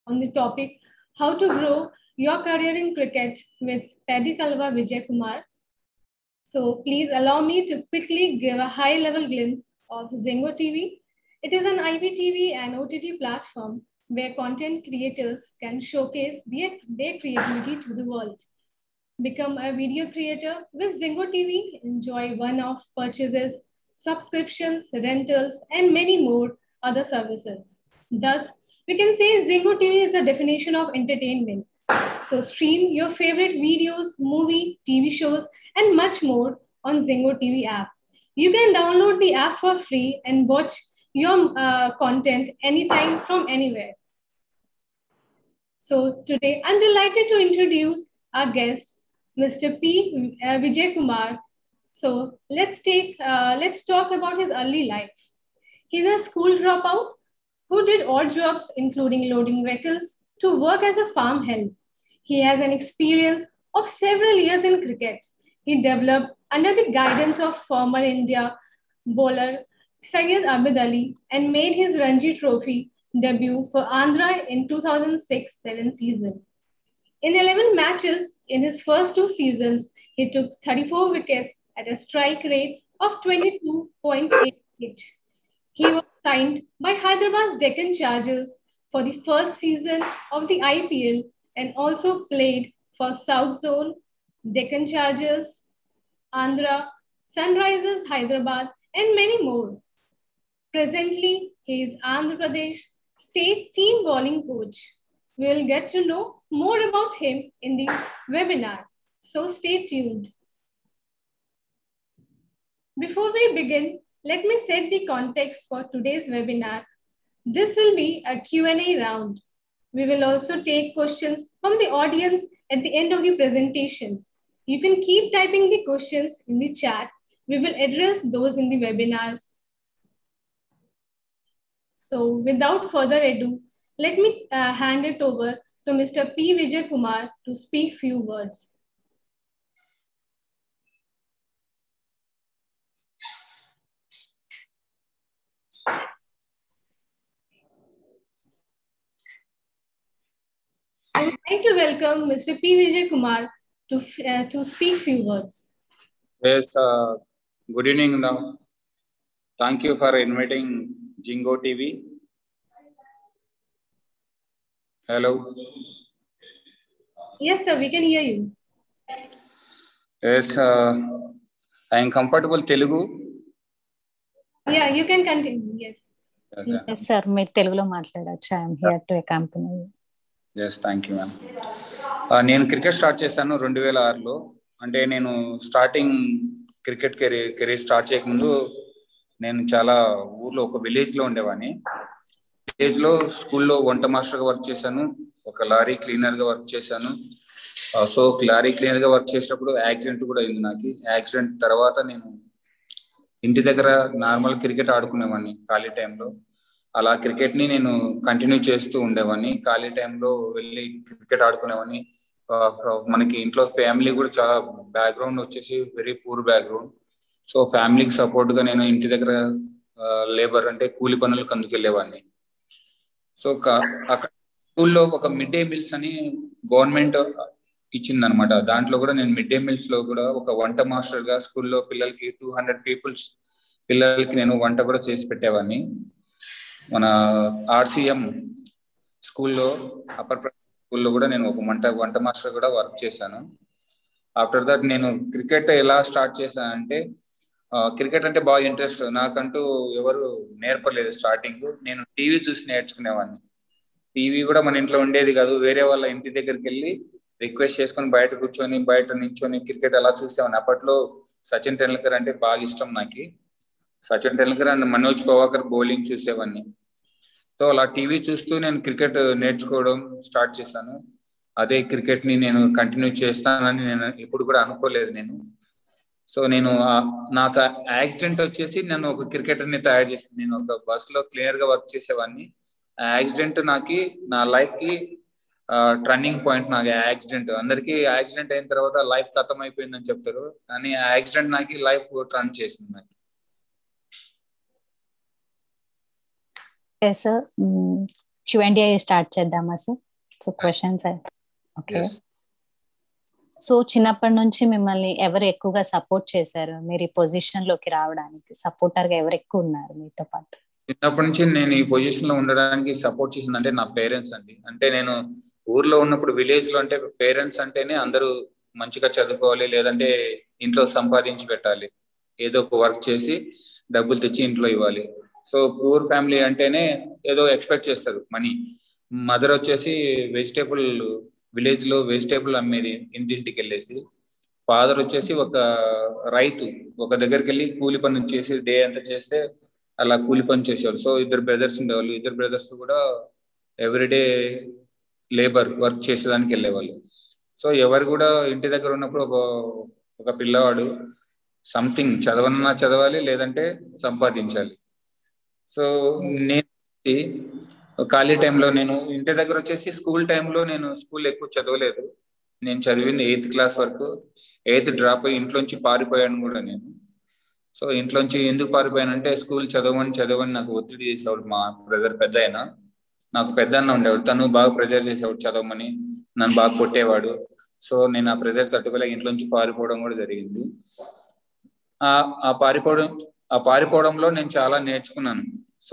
on the topic How to Grow Your Career in Cricket with Paddy Kalwa Vijay Kumar. So please allow me to quickly give a high level glimpse of Zingo TV. It is an IPTV and OTT platform where content creators can showcase their, their creativity to the world. Become a video creator with Zingo TV. Enjoy one-off purchases, subscriptions, rentals, and many more other services. Thus, we can say Zingo TV is the definition of entertainment. So stream your favorite videos, movie, TV shows, and much more on Zingo TV app. You can download the app for free and watch your uh, content anytime from anywhere. So today I'm delighted to introduce our guest, Mr. P. Uh, Vijay Kumar. So let's take uh, let's talk about his early life. He's a school dropout who did odd jobs, including loading vehicles, to work as a farm help. He has an experience of several years in cricket. He developed under the guidance of former India bowler Syed Abid Ali and made his Ranji Trophy debut for Andhra in 2006-7 season. In 11 matches in his first two seasons, he took 34 wickets at a strike rate of 22.88. He was signed by Hyderabad's Deccan Chargers for the first season of the IPL and also played for South Zone, Deccan Chargers, Andhra, Sunrisers Hyderabad, and many more. Presently, he is Andhra Pradesh state team bowling coach. We will get to know more about him in the webinar, so stay tuned. Before we begin, let me set the context for today's webinar. This will be a Q&A round. We will also take questions from the audience at the end of the presentation. You can keep typing the questions in the chat. We will address those in the webinar. So without further ado, let me uh, hand it over to Mr. P. Vijay Kumar to speak few words. I would like to welcome Mr. P. Vijay Kumar to, uh, to speak few words. Yes, uh, good evening now. Thank you for inviting Jingo TV. Hello. Yes, sir, we can hear you. Yes, uh, I am comfortable Telugu. Yeah, you can continue. Yes. Yes sir మీరు తెలుగులో మాట్లాడచ్చు I'm here to company yes thank you ma'am నేను cricket start చేశాను రెండు వేల ఆరులో అంటే నేను starting cricket career career start చేయకముందు నేను చాలా ఊర్లో ఒక విలేజ్ లో ఉండేవాడిని విలేజ్ లో స్కూల్లో వంట మాస్టర్ గా వర్క్ చేశాను ఒక లారీ క్లీనర్ గా వర్క్ చేశాను సో లారీ క్లీనర్ గా వర్క్ చేసేటప్పుడు యాక్సిడెంట్ కూడా అయింది నాకు యాక్సిడెంట్ తర్వాత నేను ఇంటి దగ్గర నార్మల్ క్రికెట్ ఆడుకునేవాడిని ఖాళీ టైంలో అలా క్రికెట్ ని నేను కంటిన్యూ చేస్తూ ఉండేవాడిని ఖాళీ టైంలో వెళ్ళి క్రికెట్ ఆడుకునేవాడిని మనకి ఇంట్లో ఫ్యామిలీ కూడా చాలా బ్యాక్గ్రౌండ్ వచ్చేసి వెరీ పూర్ బ్యాక్గ్రౌండ్ సో ఫ్యామిలీకి సపోర్ట్ గా నేను ఇంటి దగ్గర లేబర్ అంటే కూలి పనులకు అందుకు వెళ్ళేవాడిని సో అక్కడ స్కూల్లో ఒక మిడ్ డే మీల్స్ అని గవర్నమెంట్ ఇచ్చింది అనమాట దాంట్లో కూడా నేను మిడ్ డే మీల్స్ లో కూడా ఒక వంట మాస్టర్ గా స్కూల్లో పిల్లలకి టూ హండ్రెడ్ పీపుల్స్ పిల్లలకి నేను వంట కూడా చేసి పెట్టేవాడిని మన ఆర్సిఎం స్కూల్లో అప్పర్ స్కూల్లో కూడా నేను ఒక వంట వంట మాస్టర్ కూడా వర్క్ చేశాను ఆఫ్టర్ దట్ నేను క్రికెట్ ఎలా స్టార్ట్ చేశానంటే క్రికెట్ అంటే బాగా ఇంట్రెస్ట్ నాకంటూ ఎవరు నేర్పలేదు స్టార్టింగ్ నేను టీవీ చూసి నేర్చుకునేవాడిని టీవీ కూడా మన ఇంట్లో ఉండేది కాదు వేరే వాళ్ళ ఇంటి దగ్గరికి వెళ్ళి రిక్వెస్ట్ చేసుకొని బయట కూర్చొని బయట నించొని క్రికెట్ అలా చూసేవాడిని అప్పట్లో సచిన్ టెండూల్కర్ అంటే బాగా ఇష్టం నాకు సచిన్ టెండూల్కర్ అండ్ మనోజ్ పవాకర్ బౌలింగ్ చూసేవాడిని సో అలా టీవీ చూస్తూ నేను క్రికెట్ నేర్చుకోవడం స్టార్ట్ చేశాను అదే క్రికెట్ ని నేను కంటిన్యూ చేస్తానని నేను ఇప్పుడు కూడా అనుకోలేదు నేను సో నేను నాకు యాక్సిడెంట్ వచ్చేసి నన్ను ఒక క్రికెటర్ ని తయారు చేసింది నేను ఒక బస్ లో క్లియర్ గా వర్క్ చేసేవాడిని ఆ యాక్సిడెంట్ నాకు నా లైఫ్ కి టర్నింగ్ పాయింట్ నాకు యాక్సిడెంట్ అందరికి యాక్సిడెంట్ అయిన తర్వాత లైఫ్ ఖతం అయిపోయిందని చెప్తారు కానీ ఆ యాక్సిడెంట్ నాకు లైఫ్ టర్న్ చేసింది నాకు ఎస్ సార్ క్యూఎండి స్టార్ట్ చేద్దామా sir so questions okay so చిన్నప్పటి నుంచి మిమ్మల్ని ఎవరు ఎక్కువగా సపోర్ట్ చేశారు మీరు ఈ పొజిషన్ లోకి రావడానికి సపోర్టర్ గా ఎవరు ఎక్కువ ఉన్నారు మీతో పాటు చిన్నప్పటి నుంచి నేను ఈ పొజిషన్ లో ఉండడానికి సపోర్ట్ చేసిందంటే నా పేరెంట్స్ అండి అంటే నేను ఊర్లో ఉన్నప్పుడు విలేజ్ లో అంటే పేరెంట్స్ అంటేనే అందరూ మంచిగా చదువుకోవాలి లేదంటే ఇంట్లో సంపాదించి పెట్టాలి ఏదో ఒక వర్క్ చేసి డబ్బులు తెచ్చి ఇంట్లో ఇవ్వాలి సో పూర్ ఫ్యామిలీ అంటేనే ఏదో ఎక్స్పెక్ట్ చేస్తారు మనీ మదర్ వచ్చేసి వెజిటేబుల్ విలేజ్ లో వెజిటేబుల్ అమ్మేది ఇంటింటికి వెళ్ళేసి ఫాదర్ వచ్చేసి ఒక రైతు ఒక దగ్గరికి వెళ్ళి కూలి పని చేసి డే అంతా చేస్తే అలా కూలి పని చేసేవాళ్ళు సో ఇద్దరు బ్రదర్స్ ఉండేవాళ్ళు ఇద్దరు బ్రదర్స్ కూడా ఎవ్రీడే లేబర్ వర్క్ చేసేదానికి వెళ్ళేవాళ్ళు సో ఎవరు కూడా ఇంటి దగ్గర ఉన్నప్పుడు ఒక ఒక పిల్లవాడు సంథింగ్ చదవనన్నా చదవాలి లేదంటే సంపాదించాలి సో నేను ఖాళీ టైంలో నేను ఇంటి దగ్గర వచ్చేసి స్కూల్ టైంలో నేను స్కూల్ ఎక్కువ చదవలేదు నేను చదివింది ఎయిత్ క్లాస్ వరకు ఎయిత్ డ్రాప్ అయ్యి ఇంట్లోంచి పారిపోయాను కూడా నేను సో ఇంట్లోంచి ఎందుకు పారిపోయానంటే స్కూల్ చదవని చదవని నాకు ఒత్తిడి చేసేవాడు మా బ్రదర్ పెద్ద అయినా నాకు పెద్ద అన్న ఉండేవాడు తను బాగా ప్రెజర్ చేసేవాడు చదవమని నన్ను బాగా కొట్టేవాడు సో నేను ఆ ప్రెజర్ తట్టుకోలేక ఇంట్లోంచి పారిపోవడం కూడా జరిగింది ఆ ఆ పారిపోవడం ఆ పారిపోవడంలో నేను చాలా నేర్చుకున్నాను సో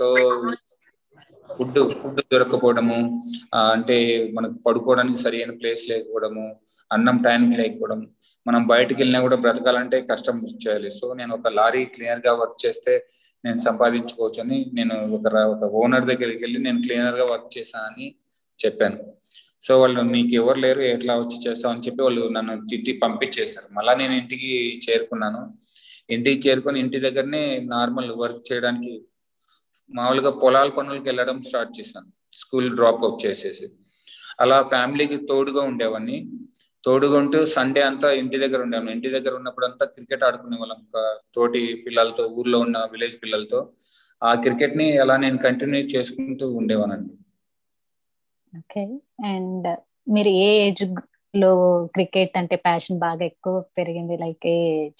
ఫుడ్ ఫుడ్ దొరకపోవడము అంటే మనకు పడుకోవడానికి సరైన ప్లేస్ లేకపోవడము అన్నం టైంకి లేకపోవడం మనం బయటకు వెళ్ళినా కూడా బ్రతకాలంటే కష్టం చేయాలి సో నేను ఒక లారీ క్లీనర్ గా వర్క్ చేస్తే నేను సంపాదించుకోవచ్చు అని నేను ఒక ఒక ఓనర్ దగ్గరికి వెళ్ళి నేను క్లీనర్ గా వర్క్ చేశానని చెప్పాను సో వాళ్ళు నీకు ఎవరు లేరు ఎట్లా వచ్చి చేస్తావు అని చెప్పి వాళ్ళు నన్ను తిట్టి పంపించేశారు మళ్ళా నేను ఇంటికి చేరుకున్నాను ఇంటికి చేరుకొని ఇంటి దగ్గరనే నార్మల్ వర్క్ చేయడానికి మామూలుగా పొలాల పనులకు వెళ్ళడం స్టార్ట్ చేశాను స్కూల్ డ్రాప్ అవుట్ చేసేసి అలా ఫ్యామిలీకి తోడుగా ఉండేవాడిని తోడుగా ఉంటూ సండే అంతా ఇంటి దగ్గర ఉండేవాను ఇంటి దగ్గర ఉన్నప్పుడు అంతా క్రికెట్ ఆడుకునే వాళ్ళం తోటి పిల్లలతో ఊర్లో ఉన్న విలేజ్ పిల్లలతో ఆ క్రికెట్ ని అలా నేను కంటిన్యూ చేసుకుంటూ ఉండేవానండి ఓకే అండ్ మీరు ఏ ఏజ్ లో క్రికెట్ అంటే ప్యాషన్ బాగా ఎక్కువ పెరిగింది లైక్ ఏ ఏజ్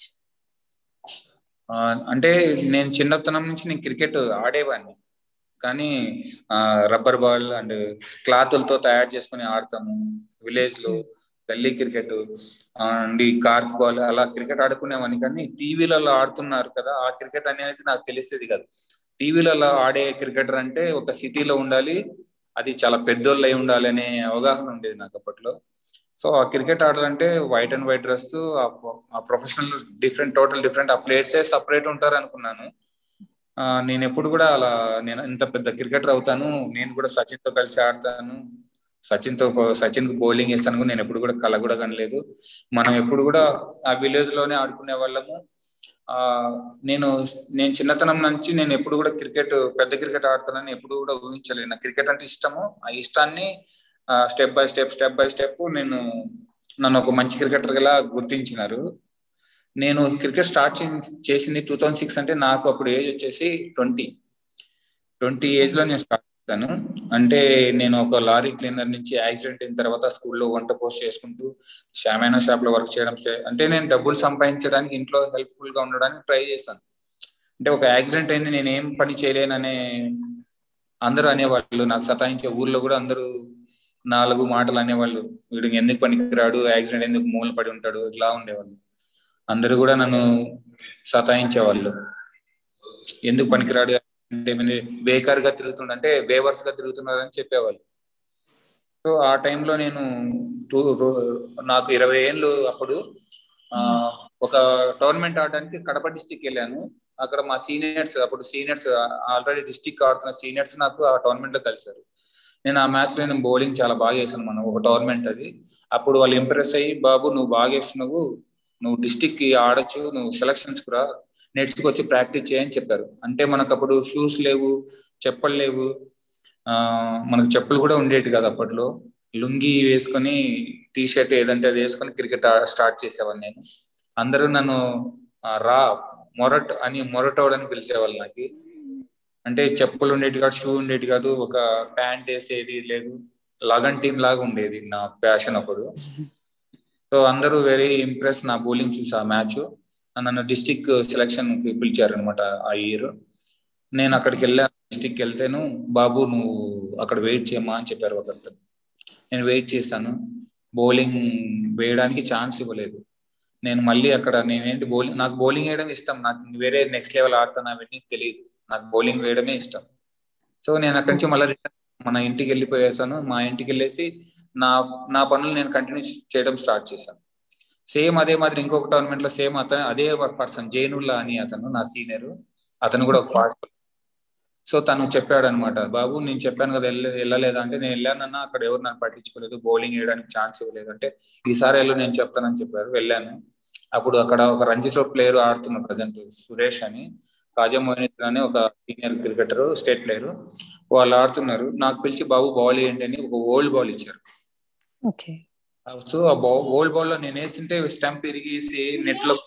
అంటే నేను చిన్నతనం నుంచి నేను క్రికెట్ ఆడేవాడిని కానీ రబ్బర్ బాల్ అండ్ క్లాతులతో తయారు చేసుకుని ఆడతాము విలేజ్ లో gully cricket and cork ball అలా క్రికెట్ ఆడుకునేవాడిని కానీ టీవీలలో ఆడుతున్నారు కదా ఆ క్రికెట్ అనేది నాకు తెలిసేది కాదు టీవీలలో ఆడే క్రికెటర్ అంటే ఒక సిటీలో ఉండాలి అది చాలా పెద్దోళ్ళు అయి ఉండాలి అనే అవగాహన ఉండేది నాకు అప్పట్లో సో ఆ క్రికెట్ ఆడాలంటే వైట్ అండ్ వైట్ డ్రెస్ ఆ ప్రొఫెషనల్ డిఫరెంట్ టోటల్ డిఫరెంట్ ఆ ప్లేయర్సే సపరేట్ ఉంటారు అనుకున్నాను నేను ఎప్పుడు కూడా అలా నేను ఇంత పెద్ద క్రికెటర్ అవుతాను నేను కూడా సచిన్ తో కలిసి ఆడతాను సచిన్ తో సచిన్ కు బౌలింగ్ వేస్తాను నేను ఎప్పుడు కూడా కల కూడా కనలేదు మనం ఎప్పుడు కూడా ఆ విలేజ్ లోనే ఆడుకునే వాళ్ళము ఆ నేను నేను చిన్నతనం నుంచి నేను ఎప్పుడు కూడా క్రికెట్ పెద్ద క్రికెట్ ఆడతానని ఎప్పుడు కూడా ఊహించలేను నాకు క్రికెట్ అంటే ఇష్టము ఆ ఇష్టాన్ని step by step step by step నేను నన్ను ఒక మంచి క్రికెటర్ గా గుర్తించినారు నేను క్రికెట్ స్టార్ట్ చేసింది టూ థౌజండ్ సిక్స్ అంటే నాకు అప్పుడు ఏజ్ వచ్చేసి ట్వంటీ ట్వంటీ ఏజ్ లో నేను స్టార్ట్ చేశాను అంటే నేను ఒక లారీ క్లీనర్ నుంచి యాక్సిడెంట్ అయిన తర్వాత స్కూల్లో వంట పోస్ట్ చేసుకుంటూ షామైనా షాప్ లో వర్క్ చేయడం అంటే నేను డబ్బులు సంపాదించడానికి ఇంట్లో హెల్ప్ఫుల్ గా ఉండడానికి ట్రై చేశాను అంటే ఒక యాక్సిడెంట్ అయింది నేను ఏం పని చేయలేననే అందరూ అనేవాళ్ళు నాకు సతాయించే ఊర్లో కూడా అందరూ నాలుగు మాటలు అనేవాళ్ళు వీడికి ఎందుకు పనికిరాడు యాక్సిడెంట్ ఎందుకు మూల పడి ఉంటాడు ఇట్లా ఉండేవాళ్ళు అందరూ కూడా నన్ను సతాయించేవాళ్ళు ఎందుకు పనికిరాడు అంటే బేకార్ గా తిరుగుతుండ అంటే బేవర్స్ గా తిరుగుతున్నారు అని చెప్పేవాళ్ళు సో ఆ టైంలో నేను టూ నాకు ఇరవై ఏళ్ళు అప్పుడు ఆ ఒక టోర్నమెంట్ ఆడడానికి కడప డిస్టిక్ వెళ్ళాను అక్కడ మా సీనియర్స్ అప్పుడు సీనియర్స్ ఆల్రెడీ డిస్టిక్ ఆడుతున్న సీనియర్స్ నాకు ఆ టోర్నమెంట్ లో కలిసారు నేను ఆ మ్యాచ్ లో నేను బౌలింగ్ చాలా బాగా వేసాను మనం ఒక టోర్నమెంట్ అది అప్పుడు వాళ్ళు ఇంప్రెస్ అయ్యి బాబు నువ్వు బాగా వేస్తున్నావు నువ్వు డిస్టిక్ కి ఆడొచ్చు నువ్వు సెలక్షన్స్ కూడా నెట్స్కి వచ్చి ప్రాక్టీస్ చేయని చెప్పారు అంటే మనకు అప్పుడు షూస్ లేవు చెప్పలు లేవు ఆ మనకు చెప్పులు కూడా ఉండేవి కదా అప్పట్లో లుంగి వేసుకొని టీ షర్ట్ ఏదంటే అది వేసుకొని క్రికెట్ స్టార్ట్ చేసేవాళ్ళు నేను అందరూ నన్ను రా మొరట్ అని మొరటోడని పిలిచేవాళ్ళు నాకు అంటే చెప్పులు ఉండేటి కాదు షూ ఉండేటి కాదు ఒక ప్యాంట్ వేసేది లేదు లగన్ టీమ్ లాగా ఉండేది నా ప్యాషన్ అప్పుడు సో అందరూ వెరీ ఇంప్రెస్ నా బౌలింగ్ చూసి ఆ మ్యాచ్ నన్ను డిస్టిక్ సెలక్షన్ కి పిలిచారు అనమాట ఆ ఇయర్ నేను అక్కడికి వెళ్ళాను డిస్టిక్ వెళ్తేను బాబు నువ్వు అక్కడ వెయిట్ చేయమా అని చెప్పారు ఒక అతను నేను వెయిట్ చేశాను బౌలింగ్ వేయడానికి ఛాన్స్ ఇవ్వలేదు నేను మళ్ళీ అక్కడ నేనేంటి బౌలింగ్ నాకు బౌలింగ్ వేయడం ఇష్టం నాకు వేరే నెక్స్ట్ లెవెల్ ఆడతాను అవన్నీ తెలియదు నాకు బౌలింగ్ వేయడమే ఇష్టం సో నేను అక్కడి నుంచి మళ్ళీ మన ఇంటికి వెళ్ళిపోయేసాను మా ఇంటికి వెళ్ళేసి నా నా పనులు నేను కంటిన్యూ చేయడం స్టార్ట్ చేశాను సేమ్ అదే మాదిరి ఇంకొక టోర్నమెంట్ లో సేమ్ అతను అదే పర్సన్ జైనుల్లా అని అతను నా సీనియర్ అతను కూడా ఒక పార్ట్ సో తను చెప్పాడు అనమాట బాబు నేను చెప్పాను కదా వెళ్ళ వెళ్ళలేదా అంటే నేను వెళ్ళానన్నా అక్కడ ఎవరు నన్ను పట్టించుకోలేదు బౌలింగ్ వేయడానికి ఛాన్స్ ఇవ్వలేదు అంటే ఈసారి వెళ్ళు నేను చెప్తానని చెప్పారు వెళ్ళాను అప్పుడు అక్కడ ఒక రంజీ ట్రోఫ్ ప్లేయర్ ఆడుతున్న ప్రజెంట్ సురేష్ అని కాజా మోహిన్ అని ఒక సీనియర్ క్రికెటర్ స్టేట్ ప్లేయర్ వాళ్ళు ఆడుతున్నారు నాకు పిలిచి బాబు బాల్ వేయండి అని ఒక ఓల్డ్ బాల్ ఇచ్చారు ఓకే సో ఆ బౌ ఓల్డ్ బాల్ లో నేను వేస్తుంటే స్టంప్ ఇరిగేసి నెట్ లో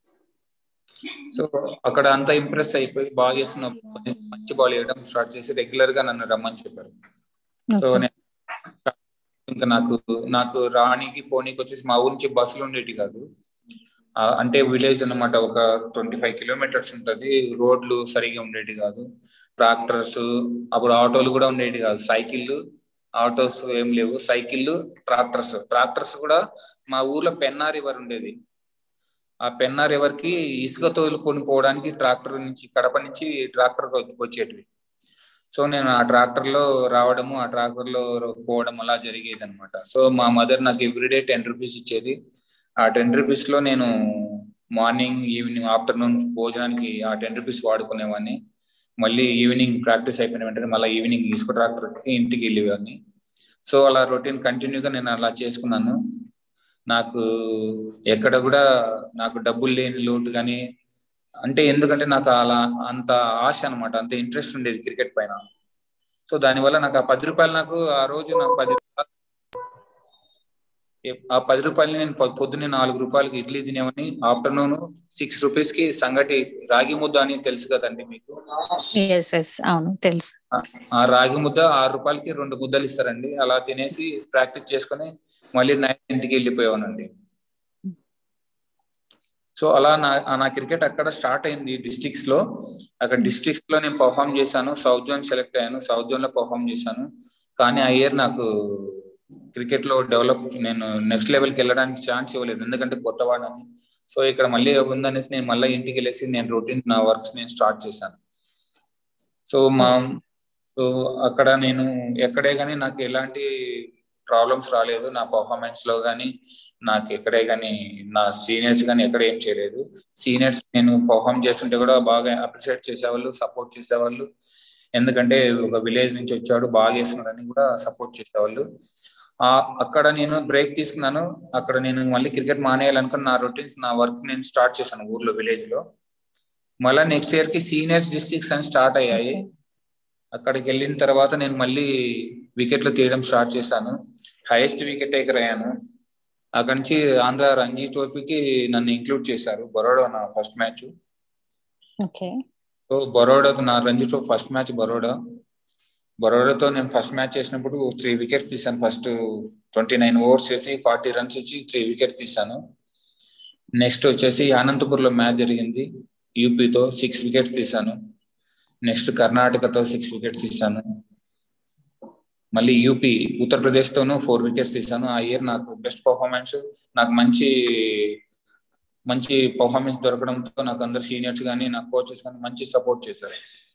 సో అక్కడ అంతా ఇంప్రెస్ అయిపోయి బాగా వేస్తున్న మంచి బాల్ వేయడం స్టార్ట్ చేసి రెగ్యులర్ గా నన్ను రమ్మని చెప్పారు సో నేను ఇంకా నాకు నాకు రాణికి పోనీకి వచ్చేసి మా ఊరి నుంచి బస్సులు ఉండేటి కాదు అంటే విలేజ్ అనమాట ఒక ట్వంటీ ఫైవ్ కిలోమీటర్స్ ఉంటది రోడ్లు సరిగా ఉండేటి కాదు ట్రాక్టర్స్ అప్పుడు ఆటోలు కూడా ఉండేటి కాదు సైకిళ్ళు ఆటోస్ ఏం లేవు సైకిళ్ళు ట్రాక్టర్స్ ట్రాక్టర్స్ కూడా మా ఊర్లో పెన్నా రివర్ ఉండేది ఆ పెన్నా రివర్ కి ఇసుక తోలుకొని పోవడానికి ట్రాక్టర్ నుంచి కడప నుంచి ట్రాక్టర్ వచ్చేటివి సో నేను ఆ ట్రాక్టర్ లో రావడము ఆ ట్రాక్టర్ లో పోవడం అలా జరిగేది అనమాట సో మా మదర్ నాకు ఎవ్రీడే టెన్ రూపీస్ ఇచ్చేది ఆ టెన్ రూపీస్ లో నేను మార్నింగ్ ఈవినింగ్ ఆఫ్టర్నూన్ భోజనానికి ఆ టెన్ రూపీస్ వాడుకునేవాడిని మళ్ళీ ఈవినింగ్ ప్రాక్టీస్ అయిపోయిన వెంటనే మళ్ళీ ఈవినింగ్ ఇసుక ట్రాక్టర్ ఇంటికి వెళ్ళేవాడిని సో అలా రొటీన్ కంటిన్యూగా నేను అలా చేసుకున్నాను నాకు ఎక్కడ కూడా నాకు డబ్బులు లేని లోటు కానీ అంటే ఎందుకంటే నాకు అలా అంత ఆశ అనమాట అంత ఇంట్రెస్ట్ ఉండేది క్రికెట్ పైన సో దానివల్ల నాకు ఆ పది రూపాయలు నాకు ఆ రోజు నాకు పది ఆ పది రూపాయలు నేను పొద్దున్నే నాలుగు రూపాయలకి ఇడ్లీ తినేవని ఆఫ్టర్నూన్ సిక్స్ రూపీస్ కి సంగటి రాగి ముద్ద అని తెలుసు కదండి మీకు అవును తెలుసు ఆ రాగి ముద్ద ఆరు రూపాయలకి రెండు ముద్దలు ఇస్తారండి అలా తినేసి ప్రాక్టీస్ చేసుకుని మళ్ళీ నైట్ ఇంటికి వెళ్ళిపోయానండి సో అలా నా నా క్రికెట్ అక్కడ స్టార్ట్ అయింది డిస్ట్రిక్ట్స్ లో అక్కడ డిస్ట్రిక్ట్స్ లో నేను పర్ఫామ్ చేశాను సౌత్ జోన్ సెలెక్ట్ అయ్యాను సౌత్ జోన్ లో పర్ఫామ్ చేశాను కానీ ఆ ఇయర్ నాకు క్రికెట్ లో డెవలప్ నేను నెక్స్ట్ లెవెల్కి వెళ్ళడానికి ఛాన్స్ ఇవ్వలేదు ఎందుకంటే కొత్త వాడని సో ఇక్కడ మళ్ళీ ఉందనేసి నేను మళ్ళీ ఇంటికి వెళ్ళేసి నేను రొటీన్ నా వర్క్స్ నేను స్టార్ట్ చేశాను సో మా సో అక్కడ నేను ఎక్కడే కానీ నాకు ఎలాంటి ప్రాబ్లమ్స్ రాలేదు నా పర్ఫార్మెన్స్ లో కానీ నాకు ఎక్కడే కానీ నా సీనియర్స్ కానీ ఎక్కడ ఏం చేయలేదు సీనియర్స్ నేను పర్ఫామ్ చేస్తుంటే కూడా బాగా అప్రిషియేట్ చేసేవాళ్ళు సపోర్ట్ చేసేవాళ్ళు ఎందుకంటే ఒక విలేజ్ నుంచి వచ్చాడు బాగా వేస్తున్నాడని కూడా సపోర్ట్ చేసేవాళ్ళు అక్కడ నేను బ్రేక్ తీసుకున్నాను అక్కడ నేను మళ్ళీ క్రికెట్ మానేయాలనుకుని నా రొటీన్స్ నా వర్క్ నేను స్టార్ట్ చేశాను ఊర్లో విలేజ్ లో మళ్ళీ నెక్స్ట్ ఇయర్ కి సీనియర్స్ డిస్ట్రిక్ట్స్ అని స్టార్ట్ అయ్యాయి అక్కడికి వెళ్ళిన తర్వాత నేను మళ్ళీ వికెట్లు తీయడం స్టార్ట్ చేశాను హైయెస్ట్ వికెట్ టేకర్ అయ్యాను అక్కడి నుంచి ఆంధ్ర రంజీ ట్రోఫీకి నన్ను ఇంక్లూడ్ చేశారు బరోడా నా ఫస్ట్ మ్యాచ్ సో బరోడా నా Ranji trophy first match Baroda బరోడాతో నేను ఫస్ట్ మ్యాచ్ చేసినప్పుడు త్రీ వికెట్స్ తీసాను ఫస్ట్ ట్వంటీ నైన్ ఓవర్స్ చేసి ఫార్టీ రన్స్ ఇచ్చి త్రీ వికెట్స్ తీసాను నెక్స్ట్ వచ్చేసి అనంతపూర్లో మ్యాచ్ జరిగింది యూపీతో సిక్స్ వికెట్స్ తీసాను నెక్స్ట్ కర్ణాటకతో సిక్స్ వికెట్స్ తీసాను మళ్ళీ యూపీ ఉత్తరప్రదేశ్ తోనూ ఫోర్ వికెట్స్ తీసాను ఆ ఇయర్ నాకు బెస్ట్ పర్ఫార్మెన్స్ నాకు మంచి మంచి పర్ఫార్మెన్స్ దొరకడంతో నాకు అందరు సీనియర్స్ కానీ నా కోచెస్ కానీ మంచి సపోర్ట్ చేశారు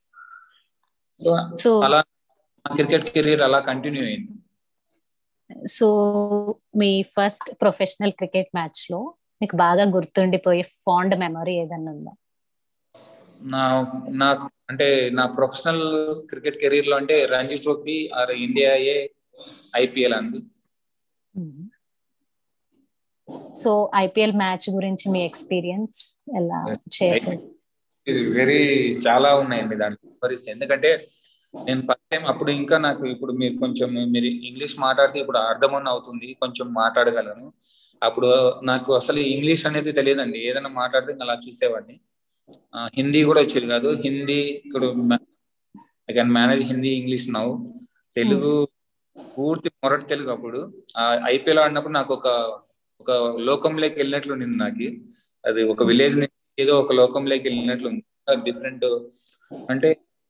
సో అలా క్రికెట్ కెరీర్ అలా కంటిన్యూ అయింది సో మీ ఫస్ట్ ప్రొఫెషనల్ క్రికెట్ మ్యాచ్ లో మీకు బాగా గుర్తుండిపోయే ఫాండ్ మెమరీ ఏదన్నా ఉందా నా నాకు అంటే నా ప్రొఫెషనల్ క్రికెట్ కెరీర్ లో అంటే Ranji trophy or India A IPL అండి సో ఐపీఎల్ మ్యాచ్ గురించి మీ ఎక్స్పీరియన్స్ ఎలా షేర్ వెరీ చాలా ఉన్నాయండి దాంట్లో మెమరీస్ ఎందుకంటే నేను ఫస్ట్ టైం అప్పుడు ఇంకా నాకు ఇప్పుడు మీరు కొంచెం మీరు ఇంగ్లీష్ మాట్లాడితే ఇప్పుడు అర్థమన్న అవుతుంది కొంచెం మాట్లాడగలను అప్పుడు నాకు అసలు ఇంగ్లీష్ అనేది తెలియదండి ఏదైనా మాట్లాడితే అలా చూసేవాడిని హిందీ కూడా వచ్చేది కాదు హిందీ ఇక్కడ I can manage Hindi English now Telugu పూర్తి మొరటి తెలుగు అప్పుడు ఐపీఎల్ ఆడినప్పుడు నాకు ఒక ఒక లోకంలోకి వెళ్ళినట్లు ఉంది నాకు అది ఒక విలేజ్ నుంచి ఏదో ఒక లోకంలోకి వెళ్ళినట్లు ఉంది డిఫరెంట్ అంటే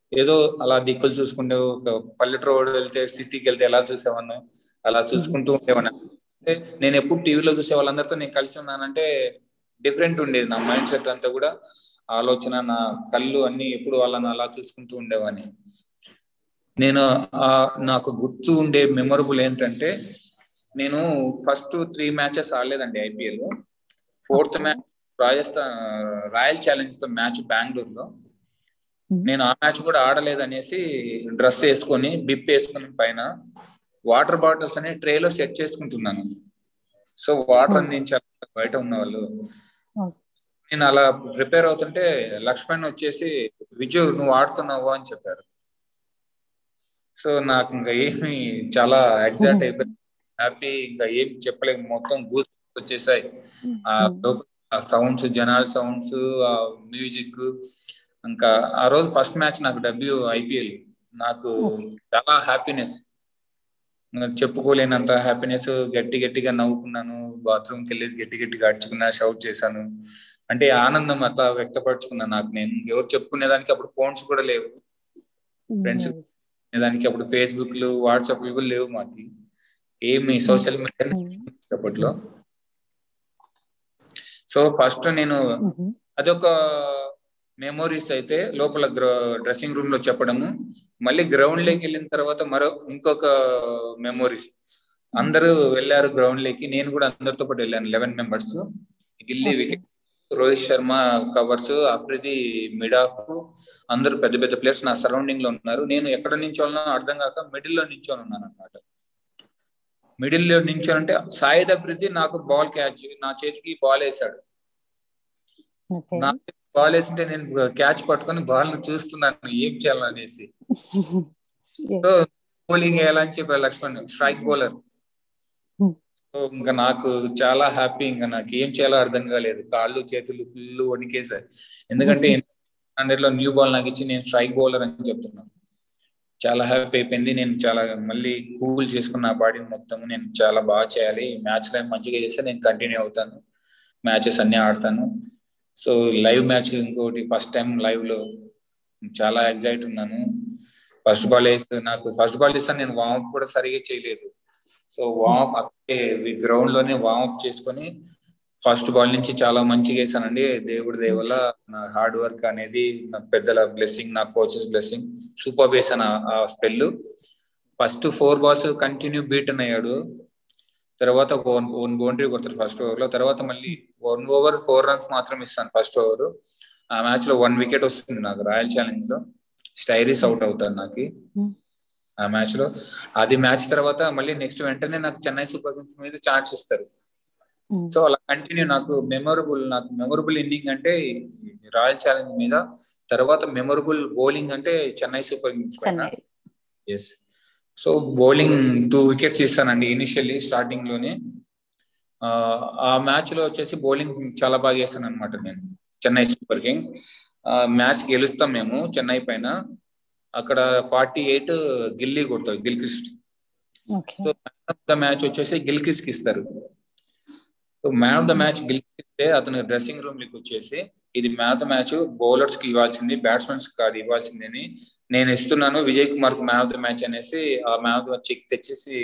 ఏదో అలా దిక్కులు చూసుకుంటూ ఒక పల్లెటూరు వెళ్తే సిటీకి వెళ్తే ఎలా చూసేవాడిని అలా చూసుకుంటూ ఉండేవాడిని అంటే నేను ఎప్పుడు టీవీలో చూసే వాళ్ళందరితో నేను కలిసి ఉన్నానంటే డిఫరెంట్ ఉండేది నా మైండ్ సెట్ అంతా కూడా ఆలోచన నా కళ్ళు అన్ని ఎప్పుడు వాళ్ళని అలా చూసుకుంటూ ఉండేవాడిని నేను ఆ నాకు గుర్తు ఉండే మెమొరబుల్ ఏంటంటే నేను ఫస్ట్ త్రీ మ్యాచెస్ ఆడలేదండి IPL fourth match Rajasthan Royal Challenge తో మ్యాచ్ బెంగళూరులో నేను ఆ మ్యాచ్ కూడా ఆడలేదు అనేసి డ్రెస్ వేసుకొని బిప్ వేసుకుని పైన వాటర్ బాటిల్స్ అనే ట్రేలో సెట్ చేసుకుంటున్నాను సో వాటర్ అందించాలి బయట ఉన్న వాళ్ళు నేను అలా ప్రిపేర్ అవుతుంటే లక్ష్మణ్ వచ్చేసి విజు నువ్వు ఆడుతున్నావు అని చెప్పారు సో నాకు ఇంకా ఏమి చాలా ఎగ్జాక్ట్ అయిపోయి హ్యాపీ ఇంకా ఏం చెప్పలేము మొత్తం గూస్ వచ్చేసాయి ఆ సౌండ్స్ జనాల సౌండ్స్ ఆ మ్యూజిక్ ఇంకా ఆ రోజు ఫస్ట్ మ్యాచ్ నాకు డబ్ల్యూ ఐపీఎల్ నాకు చాలా హ్యాపీనెస్ చెప్పుకోలేనంత హ్యాపీనెస్ గట్టి గట్టిగా నవ్వుకున్నాను బాత్రూమ్కి వెళ్ళేసి గట్టి గట్టిగా అడుచుకున్నా షౌట్ చేశాను అంటే ఆనందం అట్లా వ్యక్తపరచుకున్నాను నాకు నేను ఎవరు చెప్పుకునేదానికి అప్పుడు ఫోన్స్ కూడా లేవు ఫ్రెండ్స్ దానికి అప్పుడు ఫేస్బుక్లు వాట్సాప్లు కూడా లేవు మాకు ఏమి సోషల్ మీడియా అప్పట్లో సో ఫస్ట్ నేను అదొక మెమోరీస్ అయితే లోపల డ్రెస్సింగ్ రూమ్ లో చెప్పడము మళ్ళీ గ్రౌండ్ లోకి వెళ్ళిన తర్వాత మరో ఇంకొక మెమోరీస్ అందరూ వెళ్ళారు గ్రౌండ్ లోకి నేను కూడా అందరితో పాటు వెళ్ళాను eleven members Gilly wicket Rohit Sharma covers Afridi mid off అందరూ పెద్ద పెద్ద ప్లేయర్స్ నా సరౌండింగ్ లో ఉన్నారు నేను ఎక్కడ నించోనో అర్థం కాక మిడిల్ లో నించొని ఉన్నాను అనమాట మిడిల్ లో నించోనంటే సాయిద్ అఫ్రిది నాకు బాల్ క్యాచ్ నా చేతికి బాల్ వేసాడు నా బాల్ వేసింటే నేను క్యాచ్ పట్టుకొని బాల్ ను చూస్తున్నాను ఏం చేయాలనేసి సో బౌలింగ్ వేయాలని చెప్పి లక్ష్మణ్ స్ట్రైక్ బౌలర్ సో ఇంకా నాకు చాలా హ్యాపీ ఇంకా నాకు ఏం చేయాలో అర్థం కాలేదు కాళ్ళు చేతులు ఫుల్ వణికేసాయి ఎందుకంటే హండ్రెడ్ లో న్యూ బాల్ నాకు ఇచ్చి నేను స్ట్రైక్ బౌలర్ అని చెప్తున్నాను చాలా హ్యాపీ అయిపోయింది నేను చాలా మళ్ళీ కూల్ చేసుకున్న బాడీని మొత్తం నేను చాలా బాగా చేయాలి మ్యాచ్ లో మంచిగా చేస్తే నేను కంటిన్యూ అవుతాను మ్యాచెస్ అన్ని ఆడతాను సో లైవ్ మ్యాచ్ ఇంకోటి ఫస్ట్ టైం లైవ్ లో చాలా ఎగ్జైట్ ఉన్నాను ఫస్ట్ బాల్ వేస్తే నాకు ఫస్ట్ బాల్ ఇస్తాను నేను వార్మప్ కూడా సరిగా చేయలేదు సో వార్మప్ అక్కడే గ్రౌండ్ లోనే వార్మప్ చేసుకొని ఫస్ట్ బాల్ నుంచి చాలా మంచిగా వేసానండి దేవుడి దేవల్ల నా హార్డ్ వర్క్ అనేది నా పెద్దల బ్లెస్సింగ్ నా కోచెస్ బ్లెస్సింగ్ సూపర్ వేసాను ఆ spell first four balls continue beaten అయ్యాడు తర్వాత వన్ వన్ బౌండరీ కొడతారు ఫస్ట్ ఓవర్ లో తర్వాత మళ్ళీ వన్ ఓవర్ ఫోర్ రన్స్ మాత్రం ఇస్తాను ఫస్ట్ ఓవర్ ఆ మ్యాచ్ లో వన్ వికెట్ వస్తుంది నాకు రాయల్ ఛాలెంజ్ లో స్టైరీస్ అవుట్ అవుతారు నాకు ఆ మ్యాచ్ లో అది మ్యాచ్ తర్వాత మళ్ళీ నెక్స్ట్ వెంటనే నాకు చెన్నై సూపర్ కింగ్స్ మీద ఛాన్స్ ఇస్తారు సో అలా కంటిన్యూ నాకు మెమొరబుల్ నాకు మెమొరబుల్ ఇన్నింగ్ అంటే రాయల్ ఛాలెంజ్ మీద తర్వాత మెమొరబుల్ బౌలింగ్ అంటే Chennai Super Kings yes so bowling two wickets ఇస్తానండి ఇనిషియల్లీ స్టార్టింగ్ లోనే ఆ మ్యాచ్ లో వచ్చేసి బౌలింగ్ చాలా బాగా చేస్తాను అనమాట నేను చెన్నై సూపర్ కింగ్స్ మ్యాచ్ గెలుస్తాం మేము చెన్నై పైన అక్కడ ఫార్టీ ఎయిట్ గిల్లీ కొడతారు Gilchrist so man of the match వచ్చేసి గిల్క్రిస్ట్ కి ఇస్తారు so man of the match గిల్క్రిస్తే అతను డ్రెస్సింగ్ రూమ్ లోకి వచ్చేసి ఇది man of the match bowlers కి ఇవ్వాల్సింది బ్యాట్స్మెన్స్ కాదు ఇవ్వాల్సింది అని నేను ఇస్తున్నాను విజయ్ కుమార్ కు మ్యాన్ ఆఫ్ ద మ్యాచ్ అనేసి ఆ మ్యాన్ ఆఫ్ ద చెక్ తెచ్చేసి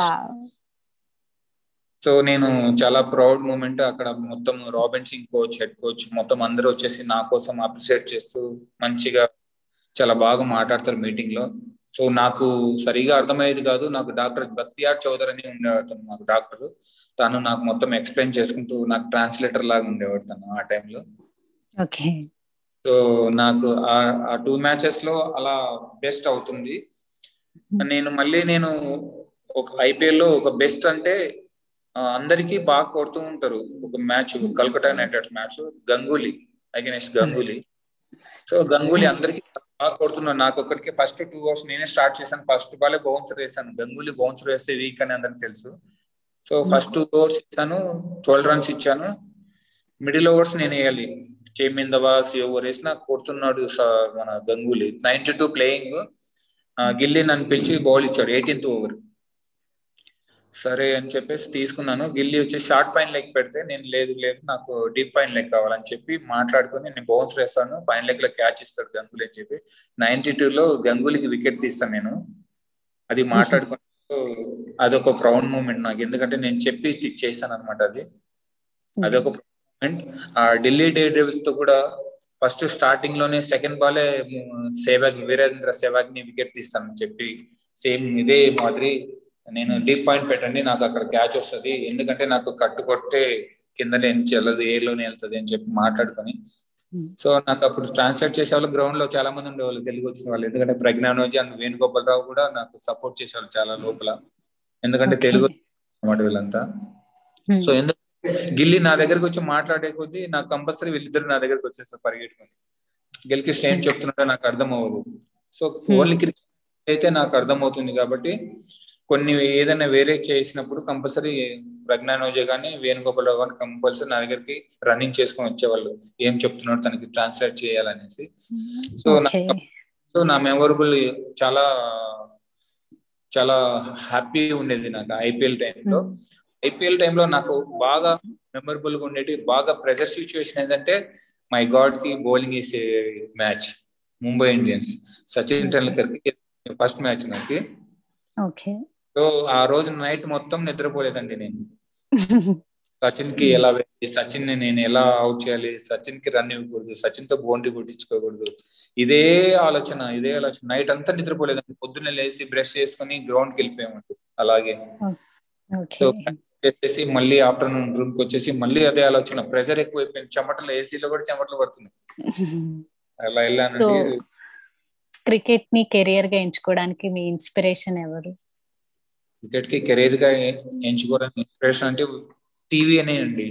సో నేను చాలా ప్రౌడ్ మూమెంట్ అక్కడ మొత్తం Robin Singh coach head coach మొత్తం అందరూ వచ్చేసి నా కోసం అప్రిషియేట్ చేస్తూ మంచిగా చాలా బాగా మాట్లాడతారు మీటింగ్ లో సో నాకు సరిగా అర్థమయ్యేది కాదు నాకు డాక్టర్ బక్తియార్ చౌదరి అని ఉండేవాడు తను నాకు డాక్టర్ తను నాకు మొత్తం ఎక్స్ప్లెయిన్ చేసుకుంటూ నాకు ట్రాన్స్లేటర్ లాగా ఉండేవాడు తను ఆ టైంలో ఓకే సో నాకు ఆ టూ మ్యాచెస్ లో అలా బెస్ట్ అవుతుంది నేను మళ్ళీ నేను ఒక ఐపీఎల్ లో ఒక బెస్ట్ అంటే అందరికీ బాగా కొడుతూ ఉంటారు ఒక match Calcutta knight riders match Ganguly against Ganguly so Ganguly అందరికి బాగా కొడుతున్నాను నాకు ఒక్కడికి ఫస్ట్ టూ అవర్స్ నేనే స్టార్ట్ చేశాను ఫస్ట్ బాలే బౌన్సర్ వేసాను గంగూలీ బౌన్సర్ వేస్తే వీక్ అని అందరికి తెలుసు సో ఫస్ట్ టూ ఓవర్స్ ఇచ్చాను ట్వెల్వ్ రన్స్ ఇచ్చాను మిడిల్ ఓవర్స్ నేను వేయాలి చేమిందవాస్ ఓవర్ వేసిన కొడుతున్నాడు మన Ganguly ninety two playing Gilly నన్ను పిలిచి బౌల్ ఇచ్చాడు ఎయిటీన్త్ ఓవర్ సరే అని చెప్పేసి తీసుకున్నాను గిల్లీ వచ్చి షార్ట్ పైన లెగ్ పెడితే నేను లేదు లేదు నాకు డీప్ పైన లెగ్ కావాలని చెప్పి మాట్లాడుకుని నేను బౌన్స్ వేస్తాను పైన లెగ్ లో క్యాచ్ ఇస్తాడు గంగులీ అని చెప్పి నైన్టీ లో గంగులీకి వికెట్ తీస్తాను నేను అది మాట్లాడుకుని అదొక ప్రౌడ్ మూమెంట్ నాకు ఎందుకంటే నేను చెప్పి చేశాను అనమాట అది అదొక మూమెంట్ ఆ ఢిల్లీ డే డేవిల్స్ తో కూడా ఫస్ట్ స్టార్టింగ్ లోనే సెకండ్ బాలే సేవాగ్ వీరేంద్ర సేవాగ్ ని వికెట్ తీస్తానని చెప్పి సేమ్ ఇదే మాదిరి నేను డీప్ పాయింట్ పెట్టండి నాకు అక్కడ క్యాచ్ వస్తుంది ఎందుకంటే నాకు కట్టు కొట్టే కింద నేను చెల్లదు ఏలోనే వెళ్తుంది అని చెప్పి మాట్లాడుకొని సో నాకు అప్పుడు ట్రాన్స్లేట్ చేసే వాళ్ళు గ్రౌండ్ లో చాలా మంది ఉండేవాళ్ళు తెలుగు వచ్చిన వాళ్ళు ఎందుకంటే ప్రజ్ఞానోజీ అండ్ వేణుగోపాలరావు కూడా నాకు సపోర్ట్ చేసేవాళ్ళు చాలా లోపల ఎందుకంటే తెలుగు అన్నమాట వీళ్ళంతా సో ఎందుకు గిల్లి నా దగ్గరకు వచ్చి మాట్లాడే కొద్దీ నాకు కంపల్సరీ వీళ్ళిద్దరు నా దగ్గరకు వచ్చేస్తారు పరిగెట్టుకుని గిల్కి స్ట్రెయిన్ చెప్తున్నట్టు నాకు అర్థం అవ్వదు సో ఓన్లీ క్రికెట్ అయితే నాకు అర్థం అవుతుంది కాబట్టి కొన్ని ఏదైనా వేరే చేసినప్పుడు కంపల్సరీ ప్రజ్ఞానోజే కానీ వేణుగోపాలరావు కానీ కంపల్సరీ నా దగ్గరికి రన్నింగ్ చేసుకొని వచ్చేవాళ్ళు ఏం చెప్తున్నాడు తనకి ట్రాన్స్లేట్ చేయాలనేసి సో సో నా మెమొరబుల్ చాలా చాలా హ్యాపీ ఉండేది నాకు ఐపీఎల్ టైంలో ఐపీఎల్ టైంలో నాకు బాగా మెమొరబుల్ గా ఉండేది బాగా ప్రెజర్ సిచ్యువేషన్ ఏంటంటే మై గాడ్ కి బౌలింగ్ వేసే మ్యాచ్ ముంబై ఇండియన్స్ సచిన్ టెండూల్కర్ కి ఫస్ట్ మ్యాచ్ నాకు ఓకే సో ఆ రోజు నైట్ మొత్తం నిద్రపోలేదండి నేను సచిన్ కి ఎలా సచిన్ ని నేను ఎలా అవుట్ చేయాలి సచిన్ కి రన్ ఇవ్వకూడదు సచిన్ తో బౌండరీ కొట్టించుకోకూడదు ఇదే ఆలోచన ఇదే ఆలోచన నైట్ అంతా నిద్రపోలేదండి పొద్దున్నే లేచి బ్రష్ చేసుకుని గ్రౌండ్ కి వెళ్ళిపోయామండి అలాగే సో చేసేసి మళ్ళీ ఆఫ్టర్నూన్ రూమ్ కి వచ్చేసి మళ్ళీ అదే ఆలోచన ప్రెషర్ ఎక్కువైపోయింది చెమటలు ఏసీలో కూడా చెమటలు పడుతున్నాయి అలా వెళ్ళానండి క్రికెట్ ని కెరియర్ గా ఎంచుకోవడానికి మీ ఇన్స్పిరేషన్ ఎవరు క్రికెట్ కి కెరీర్ గా ఎంచుకోవడానికి ఇన్స్పిరేషన్ అంటే టీవీ అనే అండి